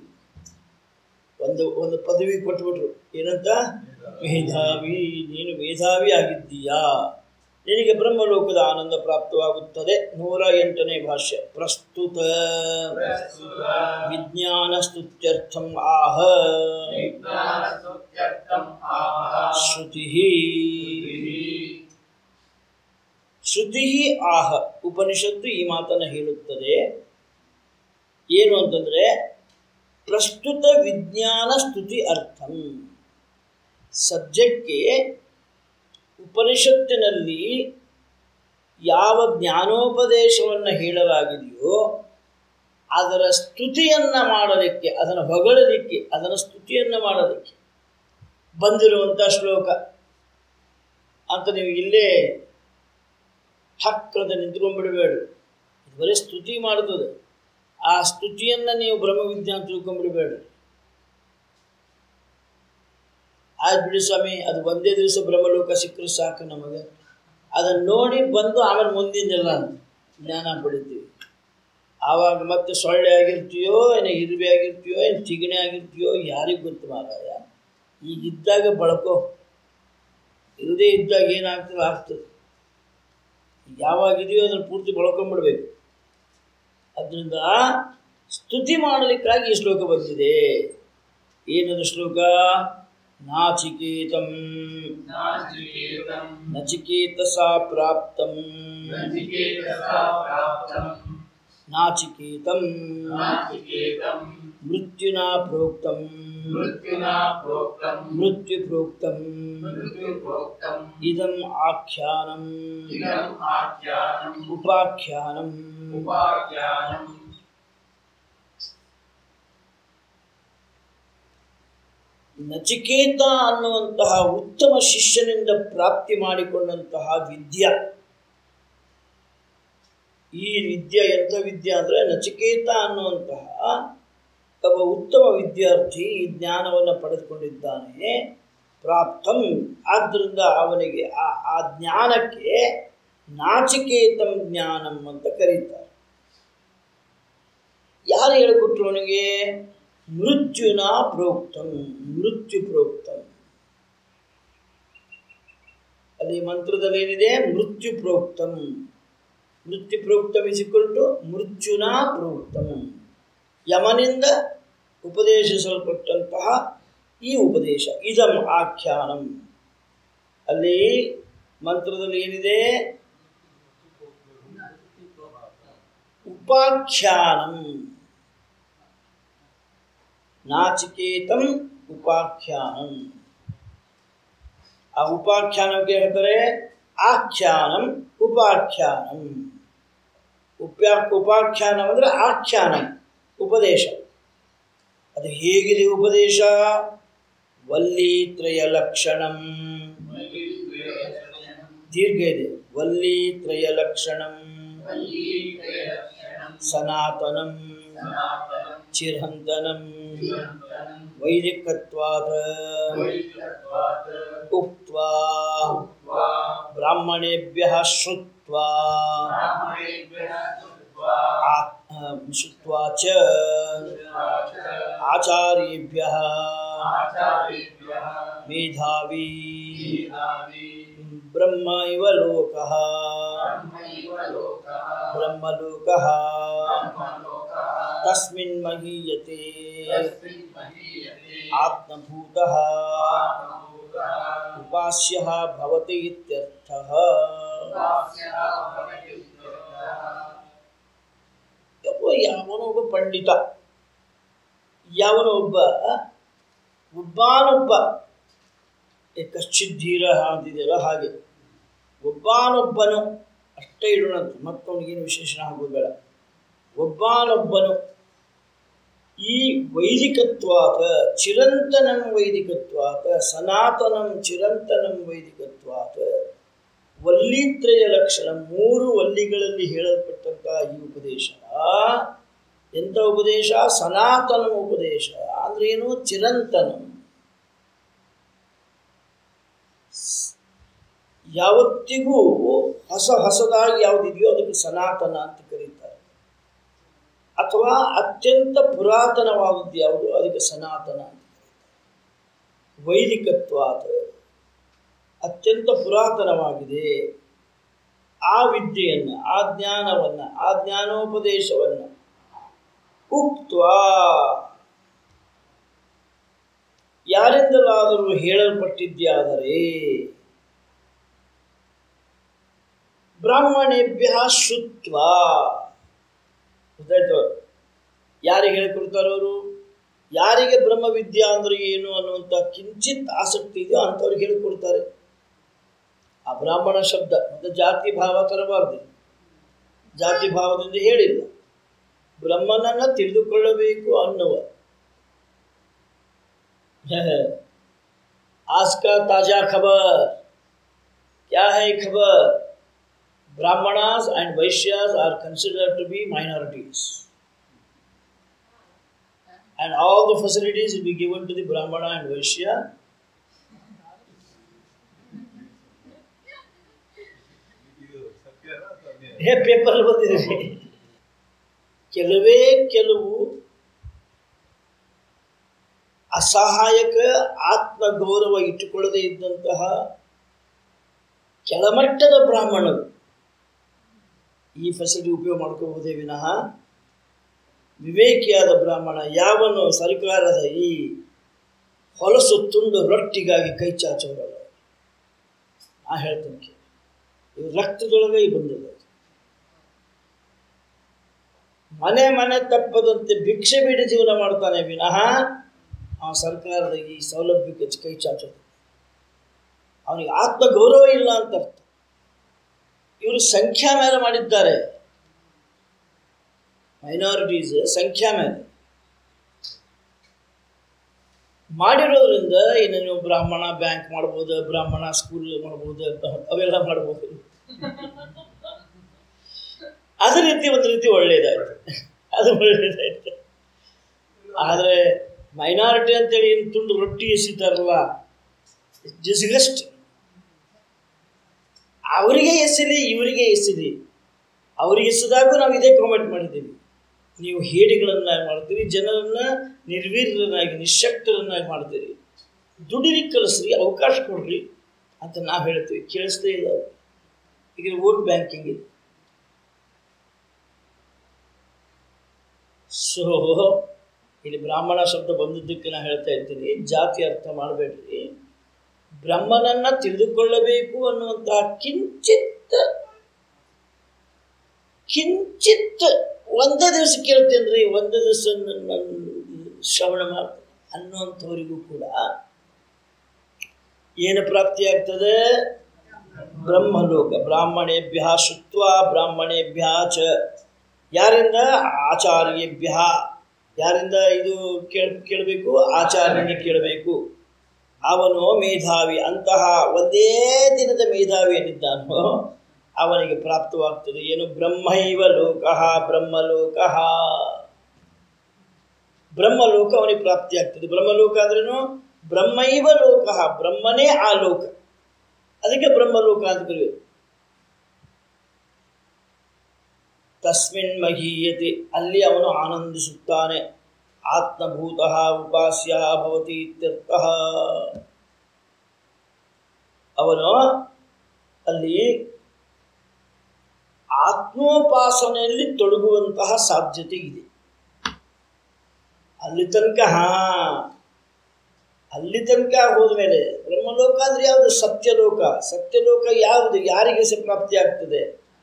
Speaker 2: ಒಂದು ಒಂದು ಪದವಿ ಕೊಟ್ಬಿಟ್ರು ಏನಂತ ಮೇಧಾವಿ ನೀನು ಮೇಧಾವಿ ಆಗಿದ್ದೀಯಾ ನಿನಗೆ ಬ್ರಹ್ಮಲೋಕದ ಆನಂದ ಪ್ರಾಪ್ತವಾಗುತ್ತದೆ ನೂರ ಎಂಟನೇ ಭಾಷ್ಯ ಪ್ರಸ್ತುತ
Speaker 1: ಪ್ರಸ್ತುತ
Speaker 2: ವಿಜ್ಞಾನ ಸ್ತುತ್ಯರ್ಥಂ ಆಹ
Speaker 1: ವಿಜ್ಞಾನಸ್ತುತ್ಯರ್ಥಂ ಆಹ
Speaker 2: ಶ್ರುತಿ
Speaker 1: ಶ್ರುತಿಃ
Speaker 2: ಶ್ರುತಿ ಆಹ ಉಪನಿಷತ್ತು ಈ ಮಾತನ್ನು ಹೇಳುತ್ತದೆ ಏನು ಅಂತಂದರೆ ಪ್ರಸ್ತುತ ವಿಜ್ಞಾನ ಸ್ತುತಿ ಅರ್ಥಂ ಸದ್ಯಕ್ಕೆ ಉಪನಿಷತ್ತಿನಲ್ಲಿ ಯಾವ ಜ್ಞಾನೋಪದೇಶವನ್ನು ಹೇಳಲಾಗಿದೆಯೋ ಅದರ ಸ್ತುತಿಯನ್ನು ಮಾಡಲಿಕ್ಕೆ ಅದನ್ನು ಹೊಗಳಲಿಕ್ಕೆ ಅದರ ಸ್ತುತಿಯನ್ನು ಮಾಡಲಿಕ್ಕೆ ಬಂದಿರುವಂಥ ಶ್ಲೋಕ ಅಂತ ನೀವು ಇಲ್ಲೇ ಠಕ್ ಅಂತ ನಿಂತ್ಕೊಂಡ್ಬಿಡಬೇಡ ಇದು ಬರೀ ಸ್ತುತಿ ಮಾಡ್ತದೆ ಆ ಸ್ತುತಿಯನ್ನು ನೀವು ಬ್ರಹ್ಮವಿದ್ಯಾ ಅಂತ ತಿಳ್ಕೊಂಡ್ಬಿಡಬೇಡ ಆಯ್ತು ಬಿಡಿ ಸ್ವಾಮಿ ಅದು ಒಂದೇ ದಿವಸ ಬ್ರಹ್ಮಲೋಕ ಸಿಕ್ಕರು ಸಾಕು ನಮಗೆ ಅದನ್ನು ನೋಡಿ ಬಂದು ಆಮೇಲೆ ಮುಂದಿನೆಲ್ಲ ಜ್ಞಾನ ಪಡಿತೀವಿ ಆವಾಗ ಮತ್ತೆ ಸೊಳ್ಳೆ ಆಗಿರ್ತೀಯೋ ಏನು ಇರುವೆ ಆಗಿರ್ತೀಯೋ ಏನು ಚಿಗಣೆ ಆಗಿರ್ತೀಯೋ ಯಾರಿಗೆ ಗೊತ್ತು ಮಾರಾಯ ಈಗಿದ್ದಾಗ ಬಳಕೋ ಇಲ್ಲದೇ ಇದ್ದಾಗ ಏನಾಗ್ತದೆ ಆಗ್ತದೆ ಯಾವಾಗಿದೆಯೋ ಅದನ್ನು ಪೂರ್ತಿ ಬಳಕೊಂಡ್ಬಿಡ್ಬೇಕು ಅದರಿಂದ ಸ್ತುತಿ ಮಾಡಲಿಕ್ಕಾಗಿ ಈ ಶ್ಲೋಕ ಬಂದಿದೆ ಏನದು ಶ್ಲೋಕ ನಾಚಿಕೇತಂ
Speaker 1: नाचिकेतं
Speaker 2: ನಚಿಕೇತಸಾ ಪ್ರಾಪ್ತಂ
Speaker 1: नचिकेतसा प्राप्तं
Speaker 2: ನಾಚಿಕೇತಂ
Speaker 1: नाचिकेतं
Speaker 2: ಮೃತ್ಯುನಾ ಪ್ರೋಕ್ತಂ
Speaker 1: मृत्युना प्रोक्तं
Speaker 2: ಮೃತ್ಯು ಪ್ರೋಕ್ತಂ
Speaker 1: मृत्युप्रोक्तम्
Speaker 2: ಇದಂ ಆಖ್ಯಾನಂ
Speaker 1: इदम् आख्यानम्
Speaker 2: ಉಪಾಖ್ಯಾನಂ
Speaker 1: उपाख्यानम्
Speaker 2: ನಚಿಕೇತ ಅನ್ನುವಂತಹ ಉತ್ತಮ ಶಿಷ್ಯನಿಂದ ಪ್ರಾಪ್ತಿ ಮಾಡಿಕೊಂಡಂತಹ ವಿದ್ಯೆ ಈ ವಿದ್ಯೆ ಎಂಥ ವಿದ್ಯೆ ಅಂದರೆ ನಚಿಕೇತ ಅನ್ನುವಂತಹ ಒಬ್ಬ ಉತ್ತಮ ವಿದ್ಯಾರ್ಥಿ ಈ ಜ್ಞಾನವನ್ನು ಪಡೆದುಕೊಂಡಿದ್ದಾನೆ ಪ್ರಾಪ್ತಂ ಆದ್ದರಿಂದ ಅವನಿಗೆ ಆ ಆ ಜ್ಞಾನಕ್ಕೆ ನಾಚಿಕೇತಂ ಜ್ಞಾನಂ ಅಂತ ಕರೀತಾರೆ ಯಾರು ಹೇಳಿಕೊಟ್ರು ಅವನಿಗೆ ಮೃತ್ಯುನ ಪ್ರೋಕ್ತಂ ಮೃತ್ಯು ಪ್ರೋಕ್ತಂ ಅಲ್ಲಿ ಮಂತ್ರದಲ್ಲಿ ಏನಿದೆ ಮೃತ್ಯು ಪ್ರೋಕ್ತಂ ಮೃತ್ಯು ಪ್ರೋಕ್ತಂ ಇಸಿಕೊಂಡು ಮೃತ್ಯುನ ಪ್ರೋಕ್ತಂ ಯಮನಿಂದ ಉಪದೇಶಿಸಲ್ಪಟ್ಟಂತಹ ಈ ಉಪದೇಶ ಇದಂ ಆಖ್ಯಾನಂ ಅಲ್ಲಿ ಮಂತ್ರದಲ್ಲಿ ಏನಿದೆ ಉಪಾಖ್ಯಾನಂ ನಾಚಿಕೇತಂ ಉಪಾಖ್ಯಾನಂ ಆ ಉಪಾಖ್ಯಾನಕ್ಕೆ ಹೇಳ್ತಾರೆ ಆಖ್ಯಾನಂ ಉಪಾಖ್ಯಾನಂ ಉಪ್ಯಾ ಉಪಾಖ್ಯಾನ ಅಂದರೆ ಆಖ್ಯಾನಂ ಉಪದೇಶ ಅದು ಹೇಗಿದೆ ಉಪದೇಶ ವಲ್ಲಿತ್ರಯ ಲಕ್ಷಣಂ ದೀರ್ಘ ಇದೆ ವಲ್ಲಿತ್ರಯ ಲಕ್ಷಣಂ ಸನಾತನಂ ಚಿರಂತನಂ ವೈದಿಕತ್ವಾದ ಉಕ್ತ್ವಾ ಬ್ರಾಹ್ಮಣೇಭ್ಯ ಶ್ರುತ್ವಾ ಆ- ಆ, ಶ್ರುತ್ವಾ ಚ ಆಚಾರ್ಯೇಭ್ಯ ಮೇಧಾವಿ ಬ್ರಹ್ಮ ಇವ ಲೋಕಃ ಬ್ರಹ್ಮಲೋಕಃ ತಸ್ಮಿನ್ ಮಹೀಯತೆ ಆತ್ಮಭೂತಃ ಉಪಾಸ್ಯಃ ಭವತಿ ಇತ್ಯರ್ಥಃ ಯಪ್ಪೋ ಯಾವನೋ ಒಬ್ಬ ಪಂಡಿತ ಯಾವನೋ ಒಬ್ಬ ಒಬ್ಬಾನೊಬ್ಬ ಏ ಕಶ್ಚಿತ್ ಧೀರ ಅಂತಿದೆಯಲ್ಲ ಹಾಗೆ ಒಬ್ಬಾನೊಬ್ಬನು ಅಷ್ಟೇ ಇಡೋಣಂತ ಮತ್ತವನಿಗೇನು ವಿಶೇಷಣ ಆಗೋದು ಬೇಡ ಒಬ್ಬಾನೊಬ್ಬನು ಈ ವೈದಿಕತ್ವಾತ ಚಿರಂತನಂ ವೈದಿಕತ್ವಾತ ಸನಾತನಂ ಚಿರಂತನಂ ವೈದಿಕತ್ವಾತ ವಲ್ಲಿತ್ರಯ ಲಕ್ಷಣ ಮೂರು ವಲ್ಲಿಗಳಲ್ಲಿ ಹೇಳಲ್ಪಟ್ಟಂತಹ ಈ ಉಪದೇಶ ಎಂಥ ಉಪದೇಶ ಸನಾತನಂ ಉಪದೇಶ ಅಂದ್ರೆ ಏನು ಚಿರಂತನಂ ಯಾವತ್ತಿಗೂ ಹೊಸ ಹೊಸದಾಗಿ ಯಾವುದಿದೆಯೋ ಅದಕ್ಕೆ ಸನಾತನ ಅಂತ ಕರೀತಾರೆ ಅಥವಾ ಅತ್ಯಂತ ಪುರಾತನವಾದದ್ದು ಯಾವುದು ಅದಕ್ಕೆ ಸನಾತನ ಅಂತ ಕರೀತಾರೆ ವೈದಿಕತ್ವಾದ ಅತ್ಯಂತ ಪುರಾತನವಾಗಿದೆ ಆ ವಿದ್ಯೆಯನ್ನು ಆ ಜ್ಞಾನವನ್ನು ಆ ಜ್ಞಾನೋಪದೇಶವನ್ನು ಉಕ್ತ್ವಾ ಯಾರಿಂದಲಾದರೂ ಹೇಳಲ್ಪಟ್ಟಿದ್ಯಾದರೆ ಬ್ರಾಹ್ಮಣೇಭ್ಯ ಶುತ್ವ ಗೊತ್ತಾಯ್ತು ಯಾರಿಗೆ ಹೇಳಿಕೊಡ್ತಾರೆ ಅವರು ಯಾರಿಗೆ ಬ್ರಹ್ಮವಿದ್ಯಾ ಅಂದ್ರೆ ಏನು ಅನ್ನುವಂಥ ಕಿಂಚಿತ್ ಆಸಕ್ತಿ ಇದೆಯೋ ಅಂಥವ್ರಿಗೆ ಹೇಳಿಕೊಡ್ತಾರೆ ಆ ಬ್ರಾಹ್ಮಣ ಶಬ್ದ ಮತ್ತು ಜಾತಿ ಭಾವ ತರಬಾರ್ದು ಜಾತಿ ಭಾವದಿಂದ ಹೇಳಿಲ್ಲ ಬ್ರಹ್ಮನನ್ನ ತಿಳಿದುಕೊಳ್ಳಬೇಕು ಅನ್ನುವ आज का ताजा खबर क्या है खबर brahmanas and vaishyas are considered to be minorities and all the facilities will be given to the brahmana and vaishya ಹೇ ಪೇಪರ್ ಬಂದಿದೆ ಕೆಲವೇ ಕೆಲವು ಅಸಹಾಯಕ ಆತ್ಮಗೌರವ ಇಟ್ಟುಕೊಳ್ಳದೆ ಇದ್ದಂತಹ ಕೆಳಮಟ್ಟದ ಬ್ರಾಹ್ಮಣರು ಈ ಫೆಸಿಲಿಟಿ ಉಪಯೋಗ ಮಾಡ್ಕೋಬಹುದೇ ವಿನಃ ವಿವೇಕಿಯಾದ ಬ್ರಾಹ್ಮಣ ಯಾವನು ಸರ್ಕಾರದ ಈ ಹೊಲಸು ತುಂಡು ರೊಟ್ಟಿಗಾಗಿ ಕೈ ಚಾಚೋರಲ್ಲ ನಾ ಹೇಳ್ತೇನೆ ಕೇಳಿ. ಇದು ರಕ್ತದೊಳಗೆ ಈ ಬಂದಿದೆ ಮನೆ ಮನೆ ತಪ್ಪದಂತೆ ಭಿಕ್ಷೆ ಬೇಡಿ ಜೀವನ ಮಾಡ್ತಾನೆ ವಿನಃ ಆ ಸರ್ಕಾರದ ಈ ಸೌಲಭ್ಯಕ್ಕೆ ಕೈ ಚಾಚೋದು ಅವನಿಗೆ ಆತ್ಮಗೌರವ ಇಲ್ಲ ಅಂತ ಅರ್ಥ ಇವರು ಸಂಖ್ಯಾ ಮೇಲೆ ಮಾಡಿದ್ದಾರೆ ಮೈನಾರಿಟೀಸ್ ಸಂಖ್ಯಾ ಮೇಲೆ ಮಾಡಿರೋದ್ರಿಂದ ಇನ್ನು ನೀವು ಬ್ರಾಹ್ಮಣ ಬ್ಯಾಂಕ್ ಮಾಡ್ಬೋದು ಬ್ರಾಹ್ಮಣ ಸ್ಕೂಲ್ ಮಾಡ್ಬೋದು ಅವೆಲ್ಲ ಮಾಡ್ಬೋದು ಅದೇ ರೀತಿ ಒಂದು ರೀತಿ ಒಳ್ಳೇದಾಯ್ತು ಅದು ಒಳ್ಳೇದಾಯ್ತು ಆದರೆ ಮೈನಾರಿಟಿ ಅಂತೇಳಿ ಏನು ತುಂಡು ರೊಟ್ಟಿ ಎಸಿತಾರಲ್ಲ ಡಿಸ್ಗಸ್ಟ್ ಅವರಿಗೆ ಎಸಿರಿ ಇವರಿಗೆ ಎಸಿರಿ ಅವ್ರಿಗೆ ಎಸೆದಾಗೂ ನಾವು ಇದೇ ಕಾಮೆಂಟ್ ಮಾಡಿದ್ದೀವಿ ನೀವು ಹೇಡಿಗಳನ್ನಾಗಿ ಮಾಡ್ತೀರಿ ಜನರನ್ನ ನಿರ್ವೀರ್ಯರನ್ನಾಗಿ ನಿಶಕ್ತರನ್ನಾಗಿ ಮಾಡ್ತೀರಿ ದುಡಿಲಿಕ್ಕೆ ಕಲಿಸ್ರಿ ಅವಕಾಶ ಕೊಡ್ರಿ ಅಂತ ನಾವು ಹೇಳ್ತೀವಿ ಕೇಳಿಸ್ತೇ ಇಲ್ಲ ಅವ್ರು. ಈಗ ವೋಟ್ ಬ್ಯಾಂಕಿಂಗ್ ಇದೆ ಸೊ ಇಲ್ಲಿ ಬ್ರಾಹ್ಮಣ ಶಬ್ದ ಬಂದಿದ್ದಕ್ಕೆ ನಾನು ಹೇಳ್ತಾ ಇದ್ದೀನಿ ಜಾತಿ ಅರ್ಥ ಮಾಡಬೇಡ್ರಿ ಬ್ರಹ್ಮನನ್ನ ತಿಳಿದುಕೊಳ್ಳಬೇಕು ಅನ್ನುವಂತಹ ಕಿಂಚಿತ್ ಕಿಂಚಿತ್ ಒಂದೇ ದಿವಸ ಕೇಳ್ತೇನ್ರಿ ಒಂದೇ ದಿವಸ ನನ್ನ ಶ್ರವಣ ಮಾಡ್ತೇನೆ ಅನ್ನುವಂಥವರಿಗೂ ಕೂಡ ಏನು ಪ್ರಾಪ್ತಿಯಾಗ್ತದೆ ಬ್ರಹ್ಮಲೋಕ ಬ್ರಾಹ್ಮಣೇಭ್ಯ ಶುತ್ವ ಬ್ರಾಹ್ಮಣೇಭ್ಯ ಚ ಯಾರಿಂದ ಆಚಾರ್ಯೇಭ್ಯ ಯಾರಿಂದ ಇದು ಕೇಳ ಕೇಳಬೇಕು ಆಚಾರ್ಯನಿಗೆ ಕೇಳಬೇಕು ಅವನು ಮೇಧಾವಿ ಅಂತಹ ಒಂದೇ ದಿನದ ಮೇಧಾವಿ ಏನಿದ್ದಾನೋ ಅವನಿಗೆ ಪ್ರಾಪ್ತವಾಗ್ತದೆ ಏನು ಬ್ರಹ್ಮೈವ ಲೋಕಃ ಬ್ರಹ್ಮಲೋಕಃ ಬ್ರಹ್ಮಲೋಕ ಅವನಿಗೆ ಪ್ರಾಪ್ತಿಯಾಗ್ತದೆ ಬ್ರಹ್ಮಲೋಕ ಅಂದ್ರೇನು ಬ್ರಹ್ಮೈವ ಲೋಕಃ ಬ್ರಹ್ಮನೇ ಆ ಲೋಕ ಅದಕ್ಕೆ ಬ್ರಹ್ಮಲೋಕ ಅಂತ ಕರೆಯೋದು ತಸ್ಮಿನ್ ಮಹೀಯತೆ ಅಲ್ಲಿ ಅವನು ಆನಂದಿಸುತ್ತಾನೆ ಆತ್ಮಭೂತ ಉಪಾಸ್ಯ ಭವತಿ ಇತ್ಯರ್ಥಃ ಅವನು ಅಲ್ಲಿ ಆತ್ಮೋಪಾಸನೆಯಲ್ಲಿ ತೊಡಗುವಂತಹ ಸಾಧ್ಯತೆ ಇದೆ ಅಲ್ಲಿ ತನಕ ಹಾ ಅಲ್ಲಿ ತನಕ ಹೋದ್ಮೇಲೆ ಬ್ರಹ್ಮಲೋಕ ಅಂದ್ರೆ ಯಾವುದು ಸತ್ಯಲೋಕ ಸತ್ಯಲೋಕ ಯಾವುದು ಯಾರಿಗೆ ಸ ಪ್ರಾಪ್ತಿ ಆಗ್ತದೆ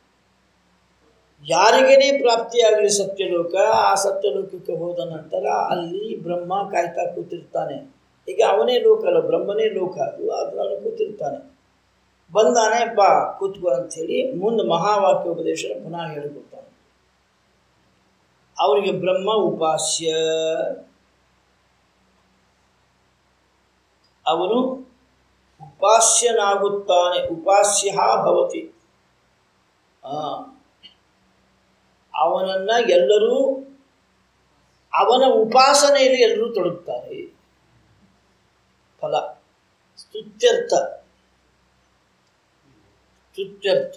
Speaker 2: ಯಾರಿಗೇನೇ ಪ್ರಾಪ್ತಿಯಾಗಲಿ ಸತ್ಯಲೋಕ ಆ ಸತ್ಯಲೋಕಕ್ಕೆ ಹೋದ ನಂತರ ಅಲ್ಲಿ ಬ್ರಹ್ಮ ಕಾಯ್ತಾ ಕೂತಿರ್ತಾನೆ ಈಗ ಅವನೇ ಲೋಕ ಅಲ್ಲ ಬ್ರಹ್ಮನೇ ಲೋಕ ಅದು ಅದನ್ನು ಕೂತಿರ್ತಾನೆ ಬಂದಾನೆ ಬಾ ಕೂತ್ಕೋ ಅಂಥೇಳಿ ಮುಂದೆ ಮಹಾವಾಕ್ಯ ಉಪದೇಶ ಪುನಃ ಹೇಳಿಕೊಡ್ತಾನೆ ಅವನಿಗೆ ಬ್ರಹ್ಮ ಉಪಾಸ್ಯ ಅವನು ಉಪಾಸ್ಯನಾಗುತ್ತಾನೆ ಉಪಾಸ್ಯ ಭವತಿ ಆ ಅವನನ್ನ ಎಲ್ಲರೂ ಅವನ ಉಪಾಸನೆಯಲ್ಲಿ ಎಲ್ಲರೂ ತೊಡಗುತ್ತಾರೆ ಫಲ ಸ್ತುತ್ಯರ್ಥ ಸ್ತುತ್ಯರ್ಥ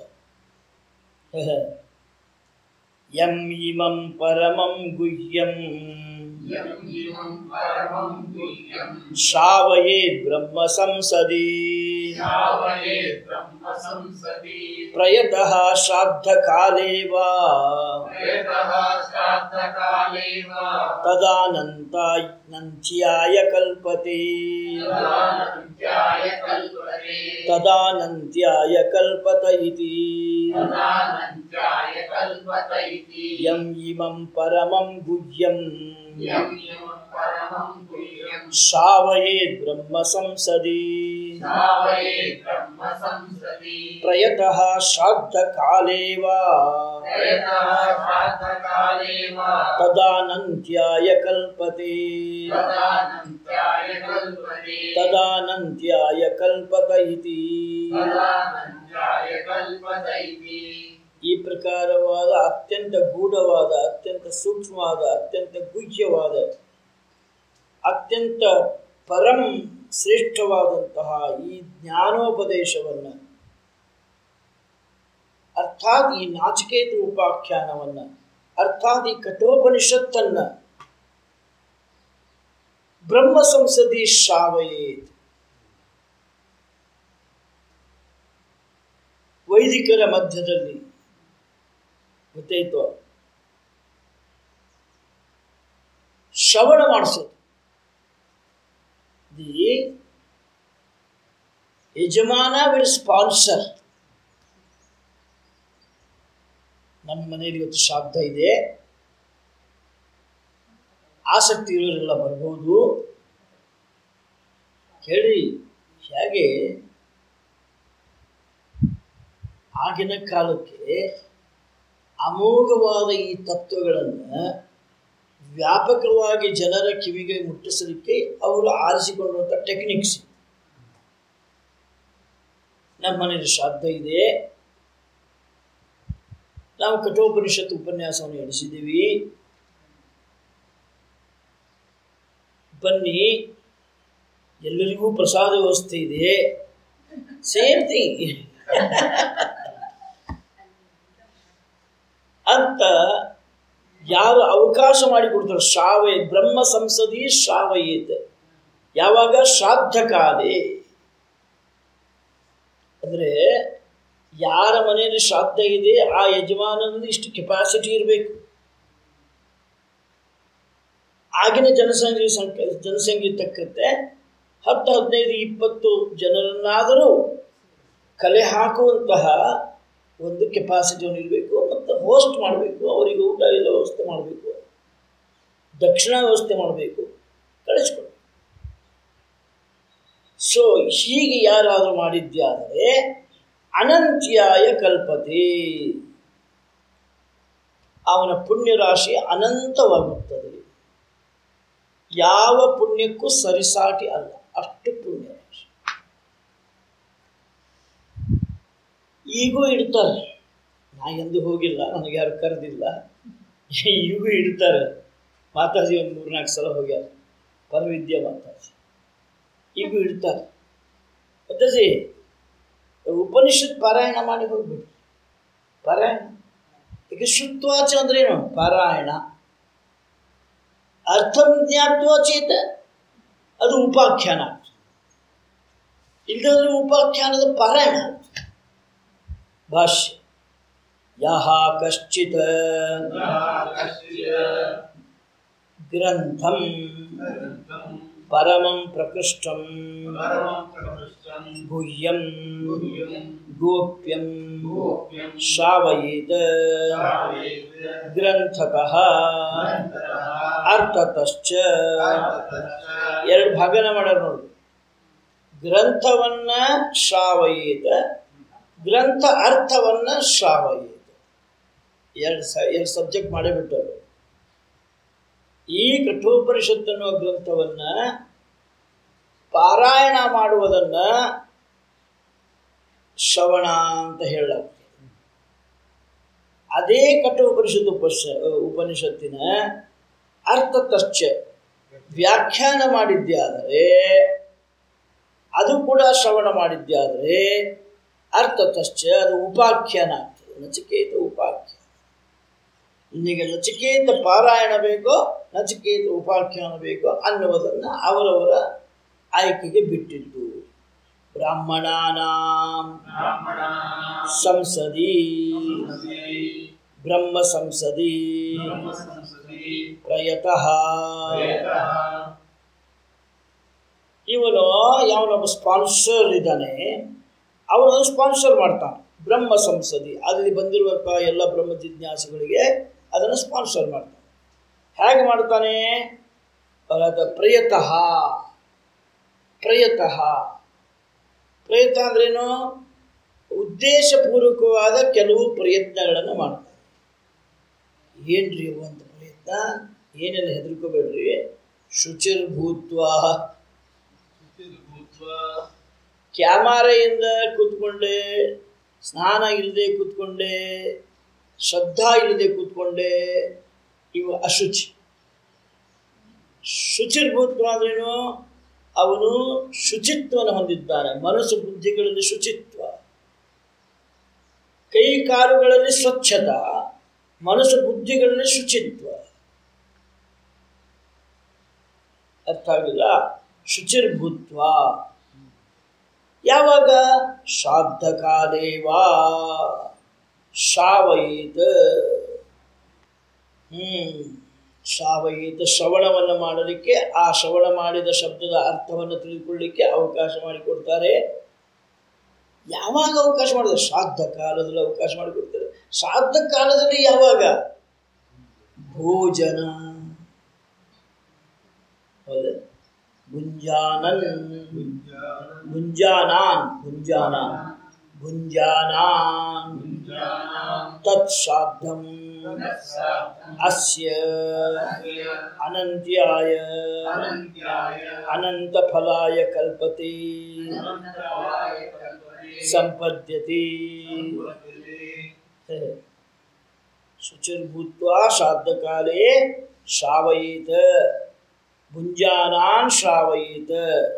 Speaker 2: ಯಂ ಇಮಂ ಪರಮಂ ಗುಹ್ಯಂ
Speaker 1: ಯಂ ಇಮಂ ಪರಮಂ ಗುಹ್ಯಂ
Speaker 2: ಶ್ರಾವಯೇ ಬ್ರಹ್ಮ ಸಂಸದಿ
Speaker 1: ಶ್ರಾವಯೇ ಬ್ರಹ್ಮ ಸಂಸದಿ
Speaker 2: ಪ್ರಯತಃ ಶ್ರಾದ್ಧ ಕಾಲೇ ವಾ
Speaker 1: ವೇದಃ ಶ್ರಾದ್ದಕಾಲೇ ವಾ
Speaker 2: ತದಾನಂತಾನಂತ್ಯಾಯ ಕಲ್ಪತೆ
Speaker 1: ತದಾನಂತ್ಯಾಯ ಕಲ್ಪತೆ
Speaker 2: ತದಾನಂತ್ಯಾಯ ಕಲ್ಪತ ಇತಿ
Speaker 1: ತದಾನಂತ್ಯಾಯ ಕಲ್ಪತ ಇತಿ
Speaker 2: ಯಂ ಇಮಂ ಪರಮಂ ಗುಹ್ಯಂ
Speaker 1: यं यं परमं गुह्यं
Speaker 2: ಶ್ರಾವಯೇದ್ ಬ್ರಹ್ಮ ಸಂಸದಿ
Speaker 1: श्रावयेत् ब्रह्म संसदि
Speaker 2: ಪ್ರಯತಃ ಶ್ರಾದ್ದ ಕಾಲೇ ವಾ
Speaker 1: प्रयतः श्राद्धकाले वा
Speaker 2: ತದಾನಂತ್ಯಾಯ ಕಲ್ಪತೆ
Speaker 1: तदानन्त्याय कल्पते
Speaker 2: ತದಾನಂತ್ಯಾಯ ಕಲ್ಪತ ಇತಿ
Speaker 1: तदानन्त्याय कल्पत इति
Speaker 2: ಈ ಪ್ರಕಾರವಾದ ಅತ್ಯಂತ ಗೂಢವಾದ ಅತ್ಯಂತ ಸೂಕ್ಷ್ಮವಾದ ಅತ್ಯಂತ ಗುಹ್ಯವಾದ ಅತ್ಯಂತ ಪರಂ ಶ್ರೇಷ್ಠವಾದಂತಹ ಈ ಜ್ಞಾನೋಪದೇಶವನ್ನು ಅರ್ಥಾತ್ ಈ ನಾಚಿಕೇತ ಉಪಾಖ್ಯಾನವನ್ನು ಅರ್ಥಾತ್ ಈ ಕಠೋಪನಿಷತ್ತನ್ನು ಬ್ರಹ್ಮ ಸಂಸದಿ ಶ್ರಾವಯೇತ್ ವೈದಿಕರ ಮಧ್ಯದಲ್ಲಿ ಗೊತ್ತಾಯ್ತು ಶ್ರವಣ ಮಾಡಿಸೋದು ದಿ ಯಜಮಾನ ವಿಲ್ ಸ್ಪಾನ್ಸರ್ ನಮ್ಮ ಮನೆಯಲ್ಲಿ ಇವತ್ತು ಶ್ರಾದ್ದ ಇದೆ ಆಸಕ್ತಿ ಇರೋರೆಲ್ಲ ಬರ್ಬೋದು ಕೇಳಿ ಹೇಗೆ ಆಗಿನ ಕಾಲಕ್ಕೆ ಅಮೋಘವಾದ ಈ ತತ್ವಗಳನ್ನು ವ್ಯಾಪಕವಾಗಿ ಜನರ ಕಿವಿಗೆ ಮುಟ್ಟಿಸಲಿಕ್ಕೆ ಅವರು ಆರಿಸಿಕೊಂಡಂಥ ಟೆಕ್ನಿಕ್ಸ್ ನಮ್ಮ ಮನೆಯಲ್ಲಿ ಶ್ರಾದ್ದ ಇದೆ ನಾವು ಕಠೋಪನಿಷತ್ ಉಪನ್ಯಾಸವನ್ನು ಎಣಿಸಿದ್ದೀವಿ ಬನ್ನಿ ಎಲ್ಲರಿಗೂ ಪ್ರಸಾದ ವ್ಯವಸ್ಥೆ ಇದೆ ಸೇಮ್ ಥಿಂಗ್ ಅಂತ ಯಾರು ಅವಕಾಶ ಮಾಡಿಕೊಡ್ತಾರೆ ಶ್ರಾವಯ ಬ್ರಹ್ಮ ಸಂಸದಿ ಶ್ರಾವಯೇತ್ ಯಾವಾಗ ಶ್ರಾದ್ದ ಕಾಲೇ ಅಂದರೆ ಯಾರ ಮನೆಯಲ್ಲಿ ಶ್ರಾದ್ದ ಇದೆ ಆ ಯಜಮಾನನಲ್ಲಿ ಇಷ್ಟು ಕೆಪಾಸಿಟಿ ಇರಬೇಕು ಆಗಿನ ಜನಸಂಖ್ಯೆ ಸಂಖ್ಯೆ ಜನಸಂಖ್ಯೆ ತಕ್ಕಂತೆ ಹತ್ತು ಹದಿನೈದು ಇಪ್ಪತ್ತು ಜನರನ್ನಾದರೂ ಕಲೆ ಹಾಕುವಂತಹ ಒಂದು ಕೆಪಾಸಿಟಿಯನ್ನು ಇರಬೇಕು ಮತ್ತು ಹೋಸ್ಟ್ ಮಾಡಬೇಕು ಅವರಿಗೆ ಊಟ ಎಲ್ಲ ವ್ಯವಸ್ಥೆ ಮಾಡಬೇಕು ದಕ್ಷಿಣ ವ್ಯವಸ್ಥೆ ಮಾಡಬೇಕು ಕಳಿಸ್ಕೊಡ್ಬೇಕು ಸೊ ಹೀಗೆ ಯಾರಾದರೂ ಮಾಡಿದ್ಯಾದರೆ ಅನಂತ್ಯಾಯ ಕಲ್ಪತೆ ಅವನ ಪುಣ್ಯರಾಶಿ ಅನಂತವಾಗುತ್ತದೆ ಯಾವ ಪುಣ್ಯಕ್ಕೂ ಸರಿಸಾಟಿ ಅಲ್ಲ ಅಷ್ಟು ಪುಣ್ಯರಾಶಿ ಈಗೂ ಇಡ್ತಾರೆ ನಾ ಎಂದು ಹೋಗಿಲ್ಲ ನನಗೆ ಯಾರು ಕರೆದಿಲ್ಲ ಈಗೂ ಇಡ್ತಾರೆ ಮಾತಾಜಿ ಒಂದು ಮೂರ್ನಾಲ್ಕು ಸಲ ಹೋಗ್ಯಾರ ಪರವಿದ್ಯಾ ಮಾತಾಜಿ ಈಗೂ ಇಡ್ತಾರೆ ಮಾತಾಜಿ ಉಪನಿಷತ್ ಪಾರಾಯಣ ಮಾಡಿ ಹೋಗ್ಬಿಡಿ ಪಾರಾಯಣ ಈಗ ಶುತ್ವಾಚ ಅಂದ್ರೇನು ಪಾರಾಯಣ ಅರ್ಥಂ ಜ್ಞಾತ್ವ ಚೇತ ಅದು ಉಪಾಖ್ಯಾನ ಇಲ್ಲದ್ರೆ ಉಪಾಖ್ಯಾನದ ಪಾರಾಯಣ ಭಾಷ್ಯ ಯಹ ಕಶ್ಚಿತ್ ಗ್ರಂಥಂ ಪರಮಂ ಪ್ರಕೃಷ್ಟಂ ಗುಹ್ಯಂ ಗೋಪ್ಯಂ ಶ್ರಾವಯೇತ್ ಗ್ರಂಥತಃ ಅರ್ಥತಶ್ಚ ಎರಡು ಭಾಗನ ಮಾಡ್ಯಾರ ನೋಡಿ ಗ್ರಂಥವನ್ನ ಶ್ರಾವಯೇತ ಗ್ರಂಥ ಅರ್ಥವನ್ನ ಶ್ರಾವಯೇತ ಎರಡು ಸ ಎರಡು ಸಬ್ಜೆಕ್ಟ್ ಮಾಡೇ ಬಿಟ್ಟರು ಈ ಕಠೋಪನಿಷತ್ ಅನ್ನುವ ಗ್ರಂಥವನ್ನ ಪಾರಾಯಣ ಮಾಡುವುದನ್ನ ಶ್ರವಣ ಅಂತ ಹೇಳಲಾಗ್ತದೆ ಅದೇ ಕಠೋಪನಿಷತ್ ಉಪಶ ಉಪನಿಷತ್ತಿನ ಅರ್ಥತಶ್ಚ ವ್ಯಾಖ್ಯಾನ ಮಾಡಿದ್ಯಾದರೆ ಅದು ಕೂಡ ಶ್ರವಣ ಮಾಡಿದ್ಯಾದರೆ ಅರ್ಥತಶ್ಚ ಅದು ಉಪಾಖ್ಯಾನ ಆಗ್ತದೆ ನಚಿಕೇತ ಉಪಾಖ್ಯಾನ ನಿನಗೆ ನಚಿಕೇತ ಪಾರಾಯಣ ಬೇಕೋ ನಚಿಕೇತ ಉಪಾಖ್ಯಾನ ಬೇಕೋ ಅನ್ನುವುದನ್ನು ಅವರವರ ಆಯ್ಕೆಗೆ ಬಿಟ್ಟಿದ್ದು ಬ್ರಾಹ್ಮಣಾನಾಂ ಸಂಸದಿ ಬ್ರಹ್ಮ ಸಂಸದಿ ಪ್ರಯತಃ ಇವನು ಯಾವನೊಬ್ಬ ಸ್ಪಾನ್ಸರ್ ಇದ್ದಾನೆ ಅವನು ಸ್ಪಾನ್ಸರ್ ಮಾಡ್ತಾನೆ ಬ್ರಹ್ಮ ಸಂಸದಿ ಅಲ್ಲಿ ಬಂದಿರುವಂತಹ ಎಲ್ಲ ಬ್ರಹ್ಮ ಜಿಜ್ಞಾಸುಗಳಿಗೆ ಅದನ್ನು ಸ್ಪಾನ್ಸರ್ ಮಾಡ್ತಾನೆ ಹೇಗೆ ಮಾಡ್ತಾನೆ ಅದ ಪ್ರಯತಃ ಪ್ರಯತಃ ಪ್ರಯತ್ನ ಅಂದ್ರೇನು ಉದ್ದೇಶಪೂರ್ವಕವಾದ ಕೆಲವು ಪ್ರಯತ್ನಗಳನ್ನು ಮಾಡ್ತಾನೆ ಏನ್ರಿ ಇವು ಅಂತ ಪ್ರಯತ್ನ ಏನೆಲ್ಲ ಹೆದರ್ಕೋಬೇಡ್ರಿ ಶುಚಿರ್ಭೂತ್ವ ಕ್ಯಾಮರೆಯಿಂದ ಕೂತ್ಕೊಂಡೆ ಸ್ನಾನ ಇಲ್ಲದೆ ಕೂತ್ಕೊಂಡೆ ಶ್ರದ್ಧಾ ಇಲ್ಲದೆ ಕೂತ್ಕೊಂಡೆ ಇವು ಅಶುಚಿ ಶುಚಿರ್ಭೂತ್ವ ಅಂದ್ರೇನು ಅವನು ಶುಚಿತ್ವವನ್ನು ಹೊಂದಿದ್ದಾನೆ ಮನಸ್ಸು ಬುದ್ಧಿಗಳಲ್ಲಿ ಶುಚಿತ್ವ ಕೈ ಕಾಲುಗಳಲ್ಲಿ ಸ್ವಚ್ಛತಾ ಮನಸ್ಸು ಬುದ್ಧಿಗಳಲ್ಲಿ ಶುಚಿತ್ವ ಅರ್ಥ ಆಗಿಲ್ಲ ಶುಚಿರ್ಭೂತ್ವ ಯಾವಾಗ ಶ್ರಾದ್ದ ಕಾಲೇವಾ ಶ್ರಾವಯಿತ ಹ್ಮ್ ಶ್ರಾವಯಿತ ಶ್ರವಣವನ್ನು ಮಾಡಲಿಕ್ಕೆ ಆ ಶ್ರವಣ ಮಾಡಿದ ಶಬ್ದದ ಅರ್ಥವನ್ನು ತಿಳಿದುಕೊಳ್ಳಿಕ್ಕೆ ಅವಕಾಶ ಮಾಡಿಕೊಡ್ತಾರೆ ಯಾವಾಗ ಅವಕಾಶ ಮಾಡಿದ್ರೆ ಶ್ರಾದ್ದ ಕಾಲದಲ್ಲಿ ಅವಕಾಶ ಮಾಡಿಕೊಡ್ತಾರೆ ಶ್ರಾದ್ದ ಕಾಲದಲ್ಲಿ ಯಾವಾಗ ಭೋಜನ ಹೌದಾ ಗುಂಜಾನನ್ ಗುಂಜಾನಾನ್ ಗುಂಜಾನಾನ್ ಗುಂಜಾನಾನ್ ತತ್ ಶ್ರಾದ್ದಂ ಅಸ್ಯ ಅನಂತ್ಯಾಯ ಅನಂತಫಲಾಯ ಕಲ್ಪತೆ ಸಂಪದ್ಯತೆ ಶುಚಿರ್ಭೂತ್ವಾ ಶ್ರಾದ್ದಕಾಲೇ ಶ್ರಾವಯೇತ ಭುಂಜಾನಾನ್ ಶ್ರಾವಯೇತ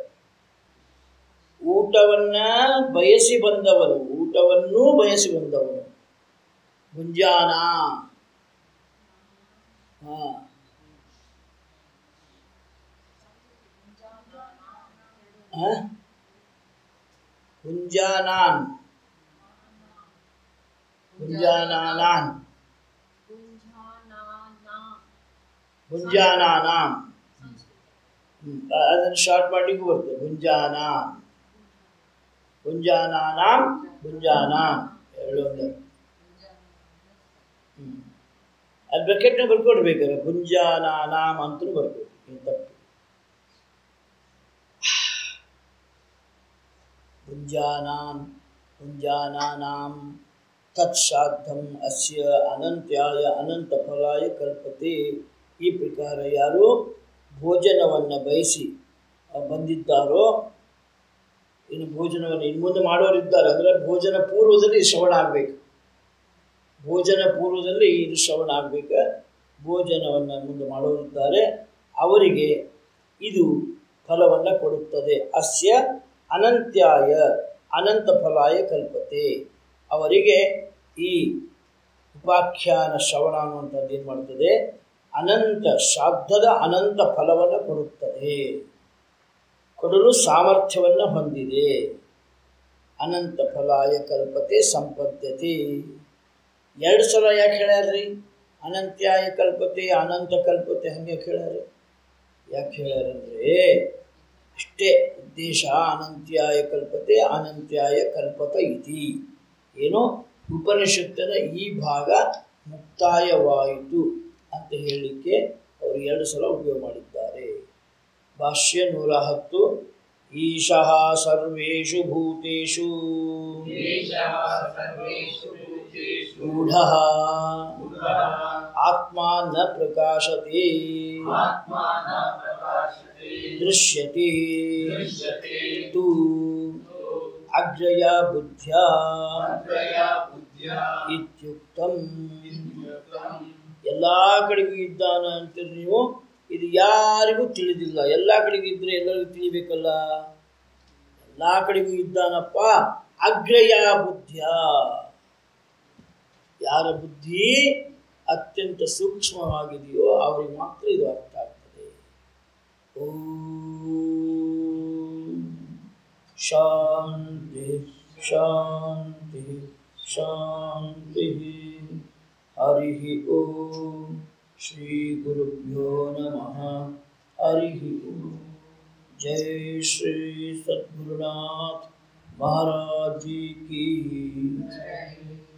Speaker 2: ಊಟವನ್ನ ಬಯಸಿ ಬಂದವನು ಊಟವನ್ನೂ ಬಯಸಿ ಬಂದವನು ಭುಂಜಾನ ಹಾ ಆ? ಭುಂಜಾನಾನ್ ಭುಂಜಾನಾನಾನ್ ಭುಂಜಾನಾನಾಂ ಹ್ಮ್. ಅ- ಅದನ್ನು ಶಾರ್ಟ್ ಮಾಡ್ಲಿಕ್ಕೂ ಬರ್ತದೆ ಭುಂಜಾನ ಭುಂಜಾನಾನಾಂ ಭುಂಜಾನಾಂ ಎರಡು ಒಂದೇ ಹ್ಮ್ ಅಲ್ಲಿ ಬ್ರಕೆಟ್ನ ಬರ್ಕೊಡ್ಬೇಕಾರೆ ಭುಂಜಾನಾನಾಂ ಅಂತಲೂ ಬರ್ಬೇಕು ಏನು ತಪ್ಪು ಭುಂಜಾನಾನ್ ಭುಂಜಾನಾನಾಂ ತತ್ಸಾಧ್ಯಂ ಅಸ್ಯ ಅನಂತ್ಯಾಯ ಅನಂತ ಫಲಾಯ ಕಲ್ಪತೆ ಈ ಪ್ರಕಾರ ಯಾರು ಭೋಜನವನ್ನು ಬಯಸಿ ಆ, ಬಂದಿದ್ದಾರೋ ಇನ್ನು ಭೋಜನವನ್ನು ಇನ್ನು ಮುಂದೆ ಮಾಡೋರಿದ್ದಾರೆ ಅಂದರೆ ಭೋಜನ ಪೂರ್ವದಲ್ಲಿ ಶ್ರವಣ ಆಗಬೇಕು ಭೋಜನ ಪೂರ್ವದಲ್ಲಿ ಇದು ಶ್ರವಣ ಆಗಬೇಕು ಭೋಜನವನ್ನು ಮುಂದೆ ಮಾಡೋರಿದ್ದಾರೆ ಅವರಿಗೆ ಇದು ಫಲವನ್ನು ಕೊಡುತ್ತದೆ ಅಸ್ಯ ಅನಂತ್ಯಾಯ ಅನಂತ ಫಲಾಯ ಕಲ್ಪತೆ ಅವರಿಗೆ ಈ ಉಪಾಖ್ಯಾನ ಶ್ರವಣ ಅನ್ನುವಂಥದ್ದು ಏನು ಮಾಡ್ತದೆ ಅನಂತ ಶ್ರಾದ್ದದ ಅನಂತ ಫಲವನ್ನು ಕೊಡುತ್ತದೆ ಕೊಡಲು ಸಾಮರ್ಥ್ಯವನ್ನು ಹೊಂದಿದೆ ಅನಂತ ಫಲಾಯ ಕಲ್ಪತೆ ಸಂಪದ್ಯತೆ ಎರಡು ಸಲ ಯಾಕೆ ಹೇಳ್ಯಾರ್ರಿ ಅನಂತ್ಯಾಯ ಕಲ್ಪತೆ ಅನಂತ ಕಲ್ಪತೆ ಹಂಗೆ ಹೇಳ್ಯಾರ ಯಾಕೆ ಹೇಳ್ಯಾರಂದ್ರೆ ಅಷ್ಟೇ ಉದ್ದೇಶ ಅನಂತ್ಯಾಯ ಕಲ್ಪತೆ ಅನಂತ್ಯಾಯ ಕಲ್ಪತ ಇತಿ ಏನೋ ಉಪನಿಷತ್ತಿನ ಈ ಭಾಗ ಮುಕ್ತಾಯವಾಯಿತು ಅಂತ ಹೇಳಲಿಕ್ಕೆ ಅವರು ಎರಡು ಸಲ ಉಪಯೋಗ ಮಾಡಿದ್ದಾರೆ ಭಾಷ್ಯ ನೂರ ಹತ್ತು ಈಶಃ ಸರ್ವೇಷು ಭೂತೇಷು
Speaker 1: ಈಶಃ ಸರ್ವೇಷು ಭೂತೇಷು
Speaker 2: ಗೂಢಃ ಆತ್ಮ ನ ಪ್ರಕಾಶತೆ
Speaker 1: ಆತ್ಮಾ ನ ಪ್ರಕಾಶತೆ
Speaker 2: ದೃಶ್ಯತೆ
Speaker 1: ದೃಶ್ಯತೆ
Speaker 2: ತು ಅಗ್ರಯ ಬುದ್ಧ್ಯ
Speaker 1: ಅಗ್ರಯ ಬುದ್ಧ್ಯ
Speaker 2: ಇತ್ಯುಕ್ತಂ
Speaker 1: ಇತ್ಯುಕ್ತಂ
Speaker 2: ಎಲ್ಲ ಕಡೆಗೂ ಇದ್ದಾನ ಅಂತೀರಿ ನೀವು ಇದು ಯಾರಿಗೂ ತಿಳಿದಿಲ್ಲ ಎಲ್ಲ ಕಡೆಗೂ ಇದ್ರೆ ಎಲ್ಲರಿಗೂ ತಿಳಿಬೇಕಲ್ಲ ಎಲ್ಲ ಕಡೆಗೂ ಇದ್ದಾನಪ್ಪ ಅಗ್ರಯ ಬುದ್ಧಿಯ ಯಾರ ಬುದ್ಧಿ ಅತ್ಯಂತ ಸೂಕ್ಷ್ಮವಾಗಿದೆಯೋ ಅವರಿಗೆ ಮಾತ್ರ ಇದು ಅರ್ಥ ಆಗ್ತದೆ ಓಂ ಶಾಂತಿ ಶಾಂತಿ ಶಾಂತಿ ಹರಿ ಓಂ ಶ್ರೀ ಗುರುಭ್ಯೋ ನಮಃ ಹರಿ ಓಂ ಜೈ ಶ್ರೀ ಸದ್ಗುರುನಾಥ महाराज जी की
Speaker 1: ಜೈ